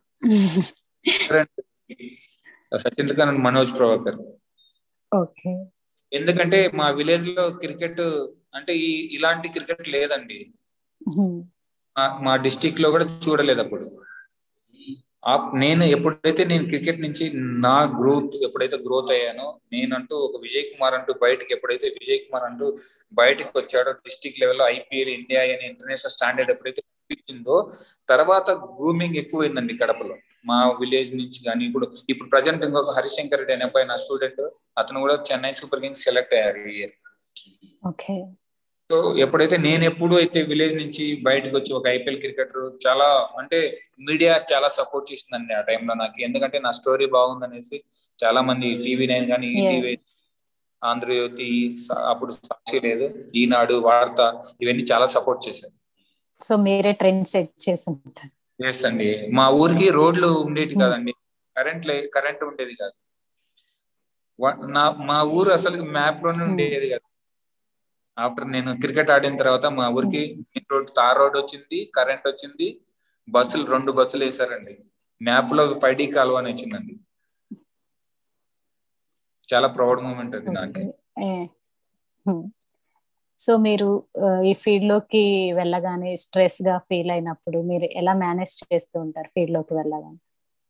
సచిన్ టెండూల్కర్ మనోజ్ ప్రభాకర్ ఓకే ఎందుకంటే మా విలేజ్ లో క్రికెట్ అంటే ఈ ఇలాంటి క్రికెట్ లేదండి మా డిస్టిక్ లో కూడా చూడలేదు అప్పుడు నేను ఎప్పుడైతే నేను క్రికెట్ నుంచి నా గ్రోత్ ఎప్పుడైతే గ్రోత్ అయ్యానో నేనంటూ ఒక విజయ్ కుమార్ అంటూ బయటకి ఎప్పుడైతే విజయ్ కుమార్ అంటూ బయటకు వచ్చాడో డిస్టిక్ లెవెల్లో ఐపీఎల్ ఇండియా అని ఇంటర్నేషనల్ స్టాండర్డ్ ఎప్పుడైతే ఇచ్చిందో తర్వాత గ్రూమింగ్ ఎక్కువైందండి కడపలో మా విలేజ్ నుంచి కానీ ఇప్పుడు ఇప్పుడు ప్రజెంట్ ఇంకొక హరిశంకర్ రెడ్డి అనే అబ్బాయి నా స్టూడెంట్ అతను కూడా చెన్నై సూపర్ కింగ్స్ సెలెక్ట్ అయ్యారు ఈ ఇయర్ ఓకే సో ఎప్పుడైతే నేను ఎప్పుడు అయితే విలేజ్ నుంచి బయటకు వచ్చి ఒక ఐపీఎల్ క్రికెటర్ చాలా అంటే మీడియా చాలా సపోర్ట్ చేసిందండి ఆ టైంలో నాకు ఎందుకంటే నా స్టోరీ బాగుందనేసి చాలా మంది టీవీ నైన్ కానీ ఈటీవీ ఆంధ్రజ్యోతి అప్పుడు సాక్షి లేదు ఈనాడు వార్త ఇవన్నీ చాలా సపోర్ట్ చేశారు సో మీరే ట్రెండ్ సెట్ చేసి ఎస్ అండి మా ఊరికి రోడ్లు ఉండేది కాదండి కరెంట్ కరెంట్ ఉండేది కాదు నా మా ఊరు అసలు మ్యాప్ లోనే ఉండేది కాదు ఆఫ్టర్ నేను క్రికెట్ ఆడిన తర్వాత మా ఊరికి మెయిన్ రోడ్ తార్ రోడ్ వచ్చింది కరెంట్ వచ్చింది బస్సులు రెండు బస్సులు వేసారండి మ్యాప్ లో పైడి కాలువ అని వచ్చిందండి చాలా ప్రౌడ్ మూమెంట్ అది నాకు సో మీరు ఈ ఫీల్డ్ లోకి వెళ్ళగానే స్ట్రెస్ గా ఫీల్ అయినప్పుడు మీరు ఎలా మేనేజ్ చేస్తూ ఉంటారు ఫీల్డ్ లోకి వెళ్ళగానే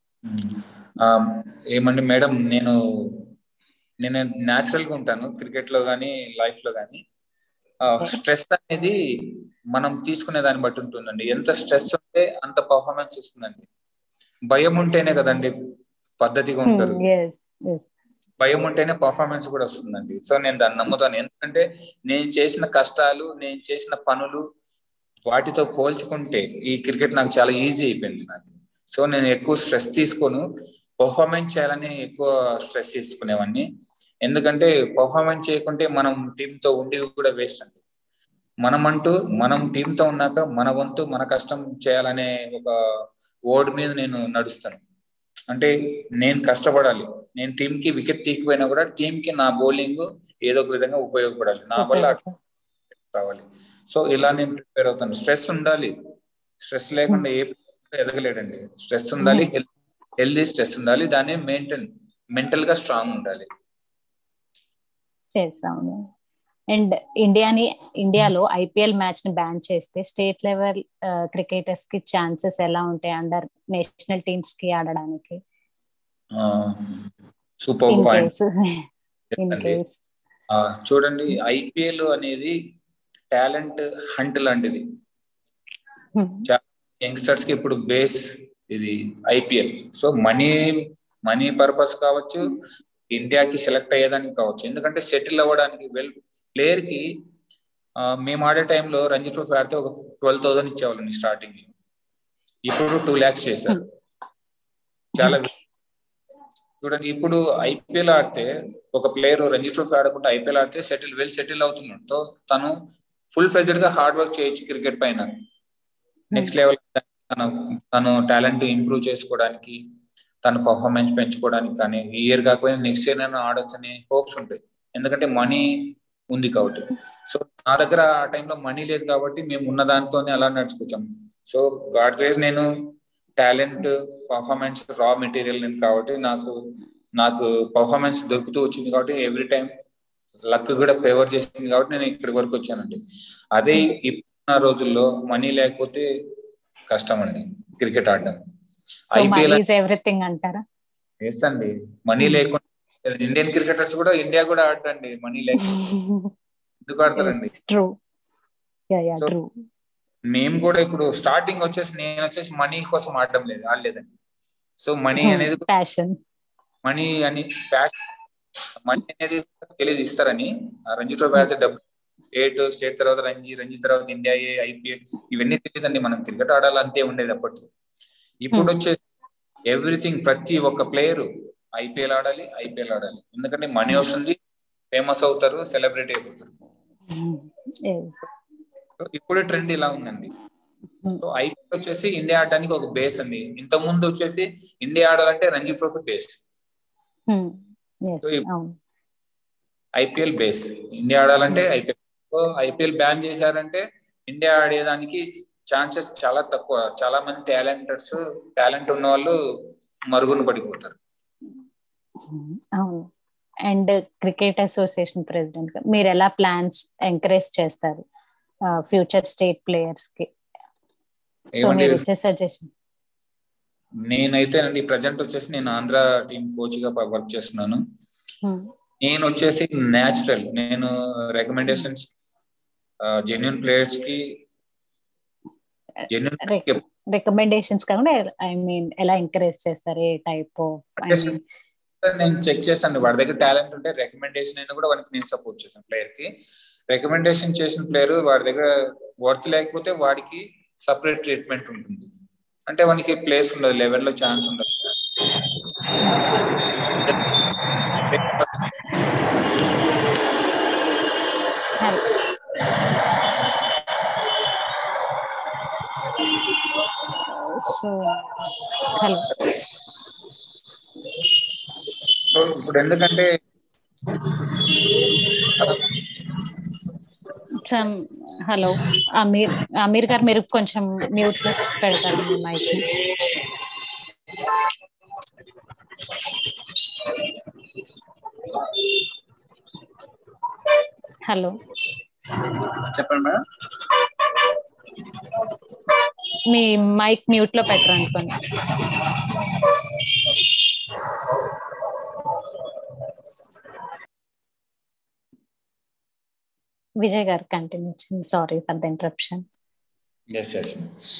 ఏమండి మేడం నేను నేను న్యాచురల్ గా ఉంటాను క్రికెట్ లో కానీ లైఫ్ లో కానీ స్ట్రెస్ అనేది మనం తీసుకునే దాన్ని బట్టి ఉంటుందండి ఎంత స్ట్రెస్ ఉంటే అంత పర్ఫార్మెన్స్ వస్తుందండి భయం ఉంటేనే కదండి పద్ధతిగా ఉంటారు భయం ఉంటేనే పర్ఫార్మెన్స్ కూడా వస్తుందండి సో నేను దాన్ని నమ్ముతాను ఎందుకంటే నేను చేసిన కష్టాలు నేను చేసిన పనులు వాటితో పోల్చుకుంటే ఈ క్రికెట్ నాకు చాలా ఈజీ అయిపోయింది నాకు సో నేను ఎక్కువ స్ట్రెస్ తీసుకోను పర్ఫార్మెన్స్ చేయాలని ఎక్కువ స్ట్రెస్ తీసుకునేవాడిని ఎందుకంటే పర్ఫార్మెన్స్ చేయకుంటే మనం టీంతో ఉండి కూడా వేస్ట్ అండి మనం అంటూ మనం టీంతో ఉన్నాక మన వంతు మన కష్టం చేయాలనే ఒక ఓడ్ మీద నేను నడుస్తాను అంటే నేను కష్టపడాలి నేను టీం కి వికెట్ తీకపోయినా కూడా టీం కి నా బౌలింగ్ ఏదో ఒక విధంగా ఉపయోగపడాలి నా వల్ల రావాలి సో ఇలా నేను ప్రిపేర్ అవుతాను స్ట్రెస్ ఉండాలి స్ట్రెస్ లేకుండా ఏ ఎదగలేడండి స్ట్రెస్ ఉండాలి హెల్దీ స్ట్రెస్ ఉండాలి దాన్ని మెయింటైన్ మెంటల్ గా స్ట్రాంగ్ ఉండాలి అవును అండ్ ఇండియాని ఇండియాలో ఐపీఎల్ మ్యాచ్ ని బ్యాన్ చేస్తే స్టేట్ లెవెల్ క్రికెటర్స్ కి ఛాన్సెస్ ఎలా ఉంటాయి అండర్ నేషనల్ టీమ్స్ కి ఆడడానికి సూపర్ పాయింట్ ఇన్ కేస్ చూడండి ఐపీఎల్ అనేది టాలెంట్ హంట్ లాంటిది యంగ్స్టర్స్ కి ఇప్పుడు బేస్ ఇది IPL so money money purpose కావచ్చు ఇండియాకి సెలెక్ట్ అయ్యేదానికి కావచ్చు ఎందుకంటే సెటిల్ అవ్వడానికి వెల్ ప్లేయర్ కి మేము ఆడే టైంలో రంజీ ట్రోఫీ ఆడితే ఒక ట్వెల్వ్ థౌసండ్ ఇచ్చేవాళ్ళండి స్టార్టింగ్ ఇప్పుడు టూ ల్యాక్స్ చేశారు చాలా చూడండి ఇప్పుడు ఐపీఎల్ ఆడితే ఒక ప్లేయర్ రంజీ ట్రోఫీ ఆడకుండా ఐపీఎల్ ఆడితే సెటిల్ వెల్ సెటిల్ అవుతున్నాడు సో తను ఫుల్ ఫ్లెజెడ్ గా హార్డ్ వర్క్ చేయొచ్చు క్రికెట్ పైన నెక్స్ట్ లెవెల్ తను తను టాలెంట్ ఇంప్రూవ్ చేసుకోవడానికి తన పర్ఫార్మెన్స్ పెంచుకోవడానికి కానీ ఈ ఇయర్ కాకపోయినా నెక్స్ట్ ఇయర్ అయినా ఆడొచ్చు అనే హోప్స్ ఉంటాయి ఎందుకంటే మనీ ఉంది కాబట్టి సో నా దగ్గర ఆ టైంలో మనీ లేదు కాబట్టి మేము ఉన్న దాంతోనే అలా నడుచుకొచ్చాం సో గాడ్ గ్రేస్ నేను టాలెంట్ పర్ఫార్మెన్స్ రా మెటీరియల్ కాబట్టి నాకు నాకు పర్ఫార్మెన్స్ దొరుకుతూ వచ్చింది కాబట్టి ఎవ్రీ టైం లక్ కూడా ఫేవర్ చేసింది కాబట్టి నేను ఇక్కడి వరకు వచ్చానండి అదే ఇప్పుడున్న రోజుల్లో మనీ లేకపోతే కష్టం అండి క్రికెట్ ఆడడం ఐపీఎల్ ఎవ్రీథింగ్ అంటారా ఎస్ అండి మనీ లేకుండా ఇండియన్ క్రికెటర్స్ కూడా ఇండియా కూడా ఆడటండి మనీ లేకుండా ఎందుకు ఆడతారండి ట్రూ మేము కూడా ఇప్పుడు స్టార్టింగ్ వచ్చేసి నేను వచ్చేసి మనీ కోసం ఆడడం లేదు ఆడలేదండి సో మనీ అనేది ప్యాషన్ మనీ అని ప్యాషన్ మనీ అనేది తెలియదు ఇస్తారని రంజీ ట్రోఫీ ఆడితే డబ్బు స్టేట్ స్టేట్ తర్వాత రంజీ రంజీ తర్వాత ఇండియా ఏ ఐపీఎల్ ఇవన్నీ తెలియదండి మనం క్రికెట్ ఆడాలి అంతే ఉండేది అప్పట్లో ఇప్పుడు వచ్చేసి ఎవ్రీథింగ్ ప్రతి ఒక్క ప్లేయర్ ఐపీఎల్ ఆడాలి ఐపీఎల్ ఆడాలి ఎందుకంటే మనీ వస్తుంది ఫేమస్ అవుతారు సెలబ్రిటీ అయిపోతారు ఇప్పుడు ట్రెండ్ ఇలా ఉందండి సో ఐపీఎల్ వచ్చేసి ఇండియా ఆడడానికి ఒక బేస్ అండి ఇంత ముందు వచ్చేసి ఇండియా ఆడాలంటే Ranji trophy base IPL base India ఆడాలంటే ఐపీఎల్ ఐపీఎల్ బ్యాన్ చేశారంటే ఇండియా ఆడేదానికి ఛాన్సెస్ చాలా తక్కువ చాలా మంది టాలెంటర్స్ టాలెంట్ ఉన్న వాళ్ళు మరుగున పడిపోతారు అవును అండ్ క్రికెట్ అసోసియేషన్ ప్రెసిడెంట్ గా మీరు ఎలా ప్లాన్స్ ఎంకరేజ్ చేస్తారు ఫ్యూచర్ స్టేట్ ప్లేయర్స్ కి సో మీరు ఇచ్చే సజెషన్ నేనైతే అండి ప్రజెంట్ వచ్చేసి నేను ఆంధ్ర టీం కోచ్ గా వర్క్ చేస్తున్నాను నేను వచ్చేసి న్యాచురల్ నేను రికమెండేషన్స్ జెన్యున్ ప్లేయర్స్ కి జెన్యున్ రికమెండేషన్స్ కాకుండా ఐ మీన్ ఎలా ఎంకరేజ్ చేస్తారు ఏ టైప్ నేను చెక్ చేస్తాను వాడి దగ్గర టాలెంట్ ఉంటే రికమెండేషన్ అయినా కూడా వానికి నేను సపోర్ట్ చేశాను ప్లేయర్ కి రికమెండేషన్ చేసిన ప్లేయర్ వాడి దగ్గర వర్త్ లేకపోతే వాడికి సపరేట్ ట్రీట్మెంట్ ఉంటుంది అంటే వానికి ప్లేస్ ఉండదు లెవెల్లో ఛాన్స్ ఉండదు సో హలో సో ఇప్పుడు ఎందుకంటే హలో అమీర్ అమీర్ గారు మీరు కొంచెం మ్యూట్ లో పెడతారు మీ మైక్ హలో చెప్పండి మేడం మీ మైక్ మ్యూట్ లో పెట్టరు అనుకోండి Vijay garu continue sorry for the interruption yes yes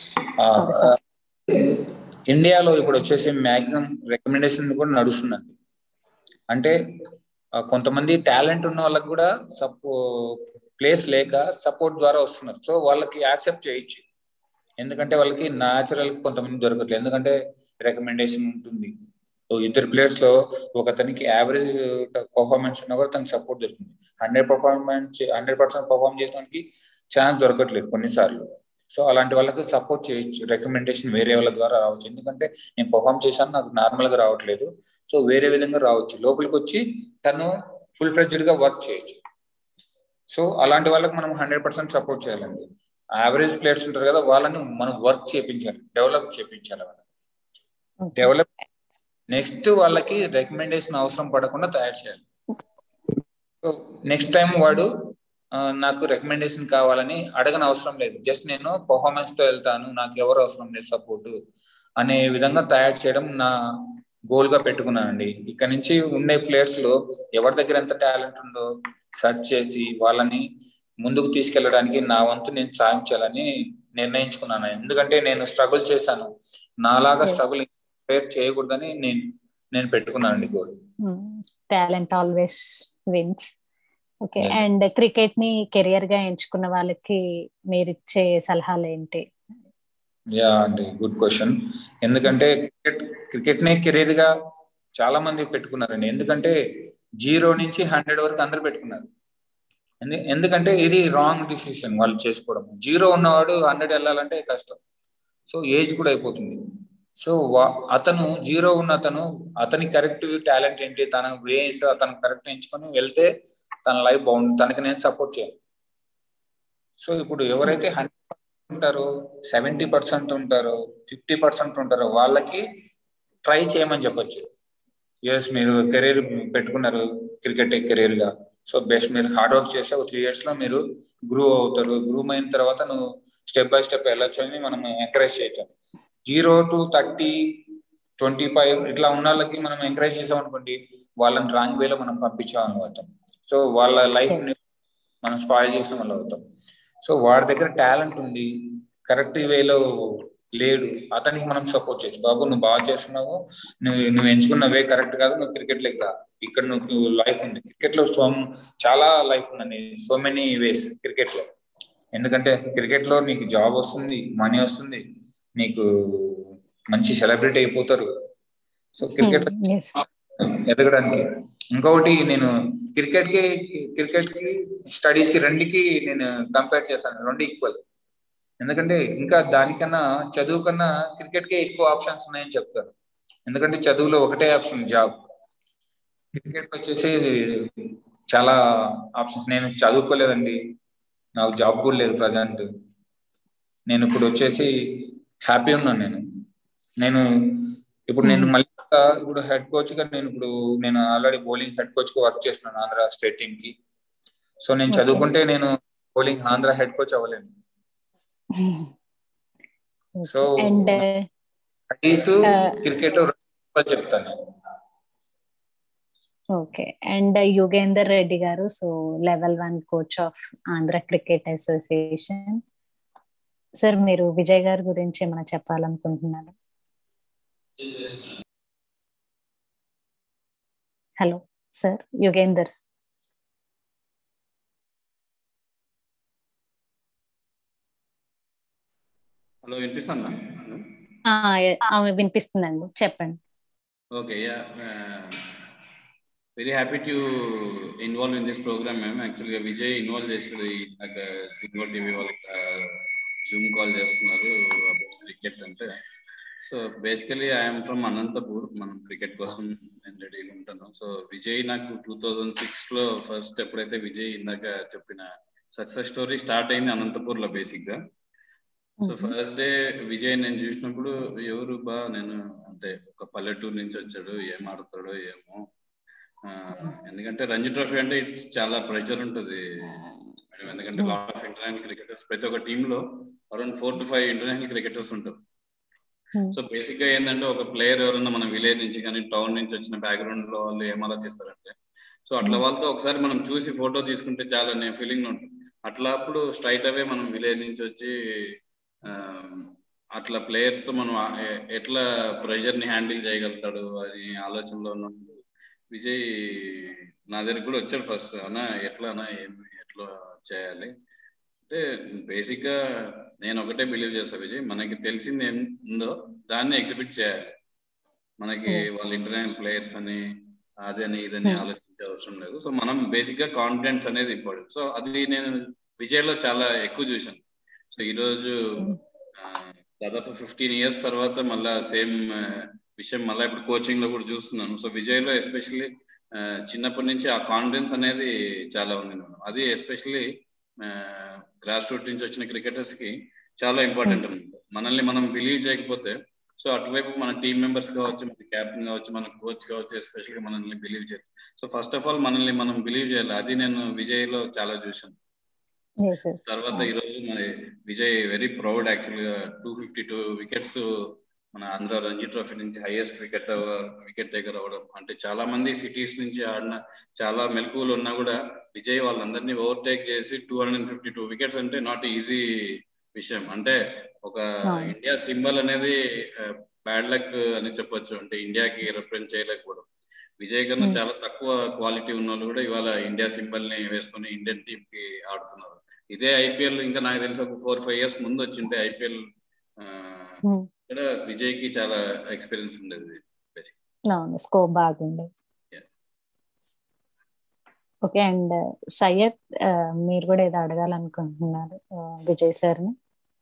ఇండియాలో ఇప్పుడు వచ్చేసి మ్యాక్సిమం రికమెండేషన్ కూడా నడుస్తుందండి అంటే కొంతమంది టాలెంట్ ఉన్న వాళ్ళకి కూడా సపో ప్లేస్ లేక సపోర్ట్ ద్వారా వస్తున్నారు సో వాళ్ళకి యాక్సెప్ట్ చేయొచ్చు ఎందుకంటే వాళ్ళకి న్యాచురల్ కొంతమంది దొరకట్లేదు ఎందుకంటే రికమెండేషన్ ఉంటుంది ఇద్దరు ప్లేయర్స్ లో ఒకతనికి యావరేజ్ పర్ఫార్మెన్స్ ఉన్నా కూడా తనకి సపోర్ట్ దొరుకుతుంది hundred performance hundred percent perform చేయడానికి ఛాన్స్ దొరకట్లేదు కొన్నిసార్లు సో అలాంటి వాళ్ళకి సపోర్ట్ చేయొచ్చు రికమెండేషన్ వేరే వాళ్ళ ద్వారా రావచ్చు ఎందుకంటే నేను పర్ఫామ్ చేశాను నాకు నార్మల్ గా రావట్లేదు సో వేరే విధంగా రావచ్చు లోపలికి వచ్చి తను ఫుల్ ఫ్లెడ్జ్డ్ గా వర్క్ చేయొచ్చు సో అలాంటి వాళ్ళకి మనం హండ్రెడ్ పర్సెంట్ సపోర్ట్ చేయాలండి యావరేజ్ ప్లేయర్స్ ఉంటారు కదా వాళ్ళని మనం వర్క్ చేయించాలి డెవలప్ చేయించాలి వాళ్ళని డెవలప్ నెక్స్ట్ వాళ్ళకి రికమెండేషన్ అవసరం పడకుండా తయారు చేయాలి సో నెక్స్ట్ టైం వాడు నాకు రికమెండేషన్ కావాలని అడగని అవసరం లేదు జస్ట్ నేను పర్ఫార్మెన్స్ తో వెళ్తాను నాకు ఎవరు అవసరం లేదు సపోర్ట్ అనే విధంగా తయారు చేయడం నా గోల్ గా పెట్టుకున్నానండి ఇక్కడ నుంచి ఉండే ప్లేయర్స్ లో ఎవరి దగ్గర ఎంత టాలెంట్ ఉందో సెర్చ్ చేసి వాళ్ళని ముందుకు తీసుకెళ్ళడానికి నా వంతు నేను సాయం చేయాలని నిర్ణయించుకున్నాను ఎందుకంటే నేను స్ట్రగుల్ చేశాను నాలాగా Yes. స్ట్రగుల్ ప్రేర్ చేయకూడదని నేను నేను పెట్టుకున్నానండి goal talent always wins okay Yes. And cricket ని కెరియర్ గా ఎంచుకున్న వాళ్ళకి మీరు ఇచ్చే సలహాలు ఏంటి యా అండి గుడ్ క్వశ్చన్ ఎందుకంటే క్రికెట్ క్రికెట్ నే కెరీర్ గా చాలా మంది పెట్టుకున్నారండి ఎందుకంటే జీరో నుంచి హండ్రెడ్ వరకు అందరు పెట్టుకున్నారు ఎందు- ఎందుకంటే ఇది రాంగ్ డిసిషన్ వాళ్ళు చేసుకోవడం జీరో ఉన్నవాడు హండ్రెడ్ వెళ్ళాలంటే కష్టం సో ఏజ్ కూడా అయిపోతుంది సో అతను జీరో ఉన్న అతను అతని కరెక్ట్ టాలెంట్ ఏంటి తన వే ఏంటో అతను కరెక్ట్ ఎంచుకొని వెళ్తే తన లైఫ్ బాగుంది తనకి నేను సపోర్ట్ చేయాలి సో ఇప్పుడు ఎవరైతే హండ్రెడ్ ఉంటారో సెవెంటీ పర్సెంట్ ఉంటారో ఫిఫ్టీ పర్సెంట్ ఉంటారో వాళ్ళకి ట్రై చేయమని చెప్పొచ్చు ఎస్ మీరు కెరీర్ పెట్టుకున్నారు క్రికెట్ కెరీర్ గా సో బెస్ట్ మీరు హార్డ్ వర్క్ చేస్తే ఒక త్రీ ఇయర్స్ లో మీరు గ్రూ అవుతారు గ్రూమ్ అయిన తర్వాత నువ్వు స్టెప్ బై స్టెప్ వెళ్ళొచ్చు అని మనం ఎంకరేజ్ చేయొచ్చు zero to thirty twenty five ఇట్లా ఉన్న వాళ్ళకి మనం ఎంకరేజ్ చేసాం అనుకోండి వాళ్ళని రాంగ్ వేలో మనం పంపించామని అవుతాం సో వాళ్ళ లైఫ్ ని మనం స్పాయిల్ చేసిన వాళ్ళు అవుతాం సో వాడి దగ్గర టాలెంట్ ఉంది కరెక్ట్ వేలో లేడు అతనికి మనం సపోర్ట్ చేయొచ్చు బాబు నువ్వు బాగా చేస్తున్నావు నువ్వు నువ్వు ఎంచుకున్న వే కరెక్ట్ కాదు నువ్వు క్రికెట్ లెక్క ఇక్కడ నువ్వు లైఫ్ ఉంది క్రికెట్ లో సో చాలా లైఫ్ ఉందండి సో మెనీ వేస్ క్రికెట్ లో ఎందుకంటే క్రికెట్ లో నీకు జాబ్ వస్తుంది మనీ వస్తుంది నీకు మంచి సెలబ్రిటీ అయిపోతారు సో క్రికెట్ ఎస్ ఎదగడానికి ఇంకొకటి నేను క్రికెట్ కి క్రికెట్ కి స్టడీస్ కి రెండుకి నేను కంపేర్ చేశాను రెండు ఈక్వల్ ఎందుకంటే ఇంకా దానికన్నా చదువు కన్నా క్రికెట్ కే ఎక్కువ ఆప్షన్స్ ఉన్నాయని చెప్తాను ఎందుకంటే చదువులో ఒకటే ఆప్షన్ జాబ్ క్రికెట్ వచ్చేసి చాలా ఆప్షన్స్ నేను చదువుకోలేదండి నాకు జాబ్ కూడా లేదు ప్రజెంట్ నేను ఇప్పుడు వచ్చేసి హ్యాపీ ఉన్నాను నేను నేను ఇప్పుడు నేను మళ్ళీ ఇప్పుడు హెడ్ కోచ్ గా నేను ఇప్పుడు నేను ఆల్రెడీ బౌలింగ్ హెడ్ కోచ్ గా వర్క్ చేస్తున్నాను ఆంధ్ర స్టేట్ టీమ్ కి సో నేను చదువుకుంటే నేను బౌలింగ్ ఆంధ్ర హెడ్ కోచ్ అవ్వలేను సో అండ్ స్టడీస్ క్రికెట్ చెప్తాను okay and Yugender Reddy garu so level one coach of Andhra cricket association sir మీరు విజయ్ గారి గురించి ఏమైనా చెప్పాలనుకుంటున్నారు హలో సార్ యుగేందర్ హలో వినిపిస్తుందా వినిపిస్తుందండి చెప్పండి okay yeah very happy to involve in this programme ma'am యాక్చువల్గా విజయ్ ఇన్వాల్వ్ చేసాడు నాకు సింగో టీవీ వాళ్ళకి జూమ్ కాల్ చేస్తున్నారు క్రికెట్ అంటే so basically I'm from Anantapur మనం క్రికెట్ కోసం నేను రెడీగా ఉంటాను సో విజయ్ నాకు టూ థౌజండ్ సిక్స్ లో ఫస్ట్ ఎప్పుడైతే విజయ్ ఇందాక చెప్పిన సక్సెస్ స్టోరీ స్టార్ట్ అయింది అనంతపూర్ లో బేసిక్ గా సో ఫస్ట్ డే విజయ్ నేను చూసినప్పుడు ఎవరు బా నేను అంటే ఒక పల్లెటూరు నుంచి వచ్చాడు ఏం ఆడతాడో ఏమో ఎందుకంటే రంజీ ట్రోఫీ అంటే ఇట్స్ చాలా ప్రెషర్ ఉంటుంది ఎందుకంటే లాట్ ఆఫ్ ఇంటర్నేషనల్ క్రికెటర్స్ ప్రతి ఒక్క టీమ్ లో around four to five international cricketers ఉంటారు సో బేసిక్ గా ఏంటంటే ఒక ప్లేయర్ ఎవరన్నా మన విలేజ్ నుంచి కానీ టౌన్ నుంచి వచ్చిన బ్యాక్గ్రౌండ్ లో వాళ్ళు ఏం ఆలోచిస్తారంటే సో అట్లా వాళ్ళతో ఒకసారి మనం చూసి ఫోటో తీసుకుంటే చాలా అనే ఫీలింగ్ ఉంటుంది అట్లా అప్పుడు స్ట్రైట్ అవే మనం విలేజ్ నుంచి వచ్చి అట్లా ప్లేయర్స్ తో మనం ఎట్లా ప్రెషర్ ని హ్యాండిల్ చేయగలుగుతాడు అని ఆలోచనలో ఉన్నప్పుడు విజయ్ నా దగ్గర కూడా వచ్చాడు ఫస్ట్ అన్న ఎట్లా అన్న ఏమి ఎట్లా చేయాలి అంటే బేసిక్ గా నేను ఒకటే బిలీవ్ చేస్తా విజయ్ మనకి తెలిసింది ఏందో దాన్ని ఎగ్జిబిట్ చేయాలి మనకి వాళ్ళ ఇంటర్నేషనల్ ప్లేయర్స్ అని అదని ఇదని ఆలోచించే అవసరం లేదు సో మనం బేసిక్ గా కాన్ఫిడెన్స్ అనేది ఇంపార్టెంట్ సో అది నేను విజయ్ లో చాలా ఎక్కువ చూశాను సో ఈ రోజు దాదాపు ఫిఫ్టీన్ ఇయర్స్ తర్వాత మళ్ళా సేమ్ విషయం మళ్ళీ ఇప్పుడు కోచింగ్ లో కూడా చూస్తున్నాను సో విజయ్ లో ఎస్పెషల్లీ చిన్నప్పటి నుంచి ఆ కాన్ఫిడెన్స్ అనేది చాలా ఉంది అది ఎస్పెషల్లీ గ్రాస్ రూట్ నుంచి వచ్చిన క్రికెటర్స్ కి చాలా ఇంపార్టెంట్ అనమాట మనల్ని మనం బిలీవ్ చేయకపోతే సో అటువైపు మన టీమ్ మెంబర్స్ కావచ్చు మన క్యాప్టెన్ కావచ్చు మన కోచ్ కావచ్చు ఎస్పెషల్ గా మనల్ని బిలీవ్ చేయాలి సో ఫస్ట్ ఆఫ్ ఆల్ మనల్ని మనం బిలీవ్ చేయాలి అది నేను విజయ్ లో చాలా చూసాను తర్వాత ఈ రోజు మన విజయ్ వెరీ ప్రౌడ్ యాక్చువల్ గా టూ ఫిఫ్టీ టూ వికెట్స్ మన ఆంధ్ర రంజీ ట్రోఫీ నుంచి హైయెస్ట్ వికెట్ వికెట్ టేకర్ అవ్వడం అంటే చాలా మంది సిటీస్ నుంచి ఆడిన చాలా మెలకువలు ఉన్నా కూడా విజయ్ వాళ్ళందరినీ ఓవర్టేక్ చేసి two hundred fifty two wickets అంటే నాట్ ఈజీ విషయం అంటే ఒక అవును. ఇండియా సింబల్ అనేది బ్యాడ్ లక్ అని చెప్పొచ్చు అంటే ఇండియాకి రిప్రజెంట్ చేయలేకపోవడం విజయ్ కన్నా Hmm. చాలా తక్కువ క్వాలిటీ ఉన్న వాళ్ళు కూడా ఇవాళ ఇండియా సింబల్ ని వేసుకొని ఇండియన్ టీమ్ కి ఆడుతున్నారు ఇదే ఐపీఎల్ ఇంకా నాకు తెలిసి ఒక ఫోర్ ఫైవ్ ఇయర్స్ ముందు వచ్చింటే ఐపీఎల్ Hmm. కూడా విజయ్ కి చాలా ఎక్స్పీరియన్స్ ఉండేది అవును స్కోప్ బాగుంది Yeah. ఓకే అండ్ సయ్యద్ ఆ, మీరు కూడా ఏదో అడగాలనుకుంటున్నారు ఆ, విజయ్ సార్ని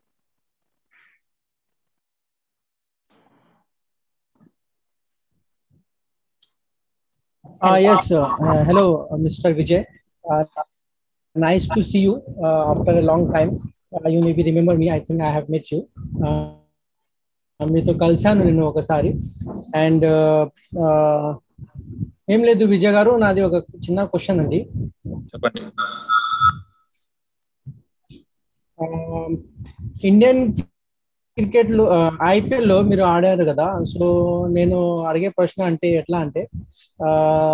Uh, yes, uh, uh, hello, uh, Mr. Vijay. Uh, nice to see you uh, after a long time. Uh, you maybe remember me. I think I have met you. Uh, మీతో కలిశాను నేను ఒకసారి అండ్ ఏం లేదు విజయ్ గారు నాది ఒక చిన్న క్వశ్చన్ అండి చెప్పండి ఇండియన్ క్రికెట్ లో ఐపీఎల్ లో మీరు ఆడారు కదా సో నేను అడిగే ప్రశ్న అంటే ఎట్లా అంటే ఆ,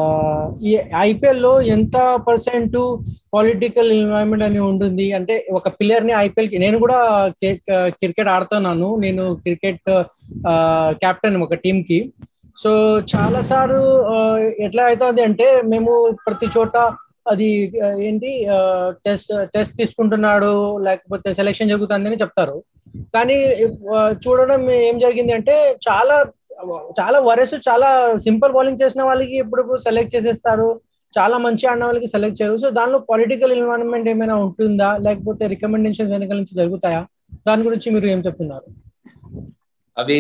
ఈ ఐపీఎల్ లో ఎంత పర్సెంట్ పొలిటికల్ ఎన్వైరన్మెంట్ అని ఉంటుంది అంటే ఒక ప్లేయర్ ని ఐపీఎల్ కి నేను కూడా క్రికెట్ ఆడుతున్నాను నేను క్రికెట్ కెప్టెన్ ఒక టీం కి సో చాలా సార్లు ఆ, ఎట్లా అవుతుంది అంటే మేము ప్రతి చోట అది ఆ, ఏంటి టెస్ట్ టెస్ట్ తీసుకుంటున్నాడు లేకపోతే సెలెక్షన్ జరుగుతుందని చెప్తారు కానీ ఆ, చూడడం ఏం జరిగింది అంటే చాలా చాలా వరస్ చాలా సింపుల్ బౌలింగ్ చేసిన వాళ్ళకి ఇప్పుడు సెలెక్ట్ చేసేస్తారు చాలా మంచి ఆడిన వాళ్ళకి సెలెక్ట్ చేయరు సో దానిలో పొలిటికల్ ఎన్వైరన్మెంట్ ఏమైనా ఉంటుందా లేకపోతే రికమెండేషన్ వెనకాల నుంచి జరుగుతాయా దాని గురించి మీరు ఏం చెప్తున్నారు అవి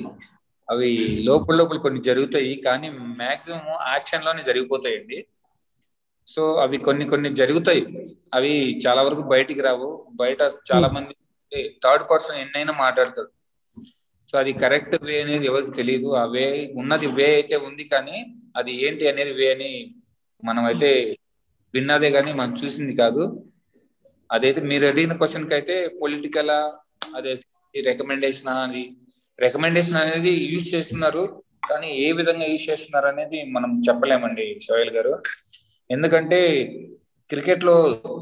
అవి లోపల లోపల కొన్ని జరుగుతాయి కానీ మాక్సిమం యాక్షన్ లోనే జరిగిపోతాయండి సో అవి కొన్ని కొన్ని జరుగుతాయి అవి చాలా వరకు బయటికి రావు బయట చాలా మంది థర్డ్ పర్సన్ ఎన్నైనా మాట్లాడతారు సో అది కరెక్ట్ వే అనేది ఎవరికి తెలియదు ఆ వే ఉన్నది వే అయితే ఉంది కానీ అది ఏంటి అనేది వే అని మనం అయితే విన్నదే కానీ మనం చూసింది కాదు అదైతే మీరు అడిగిన క్వశ్చన్ కి అయితే పొలిటికల్ అదే రికమెండేషన్ అది రికమెండేషన్ అనేది యూజ్ చేస్తున్నారు కానీ ఏ విధంగా యూజ్ చేస్తున్నారు అనేది మనం చెప్పలేమండి సోయల్ గారు ఎందుకంటే క్రికెట్ లో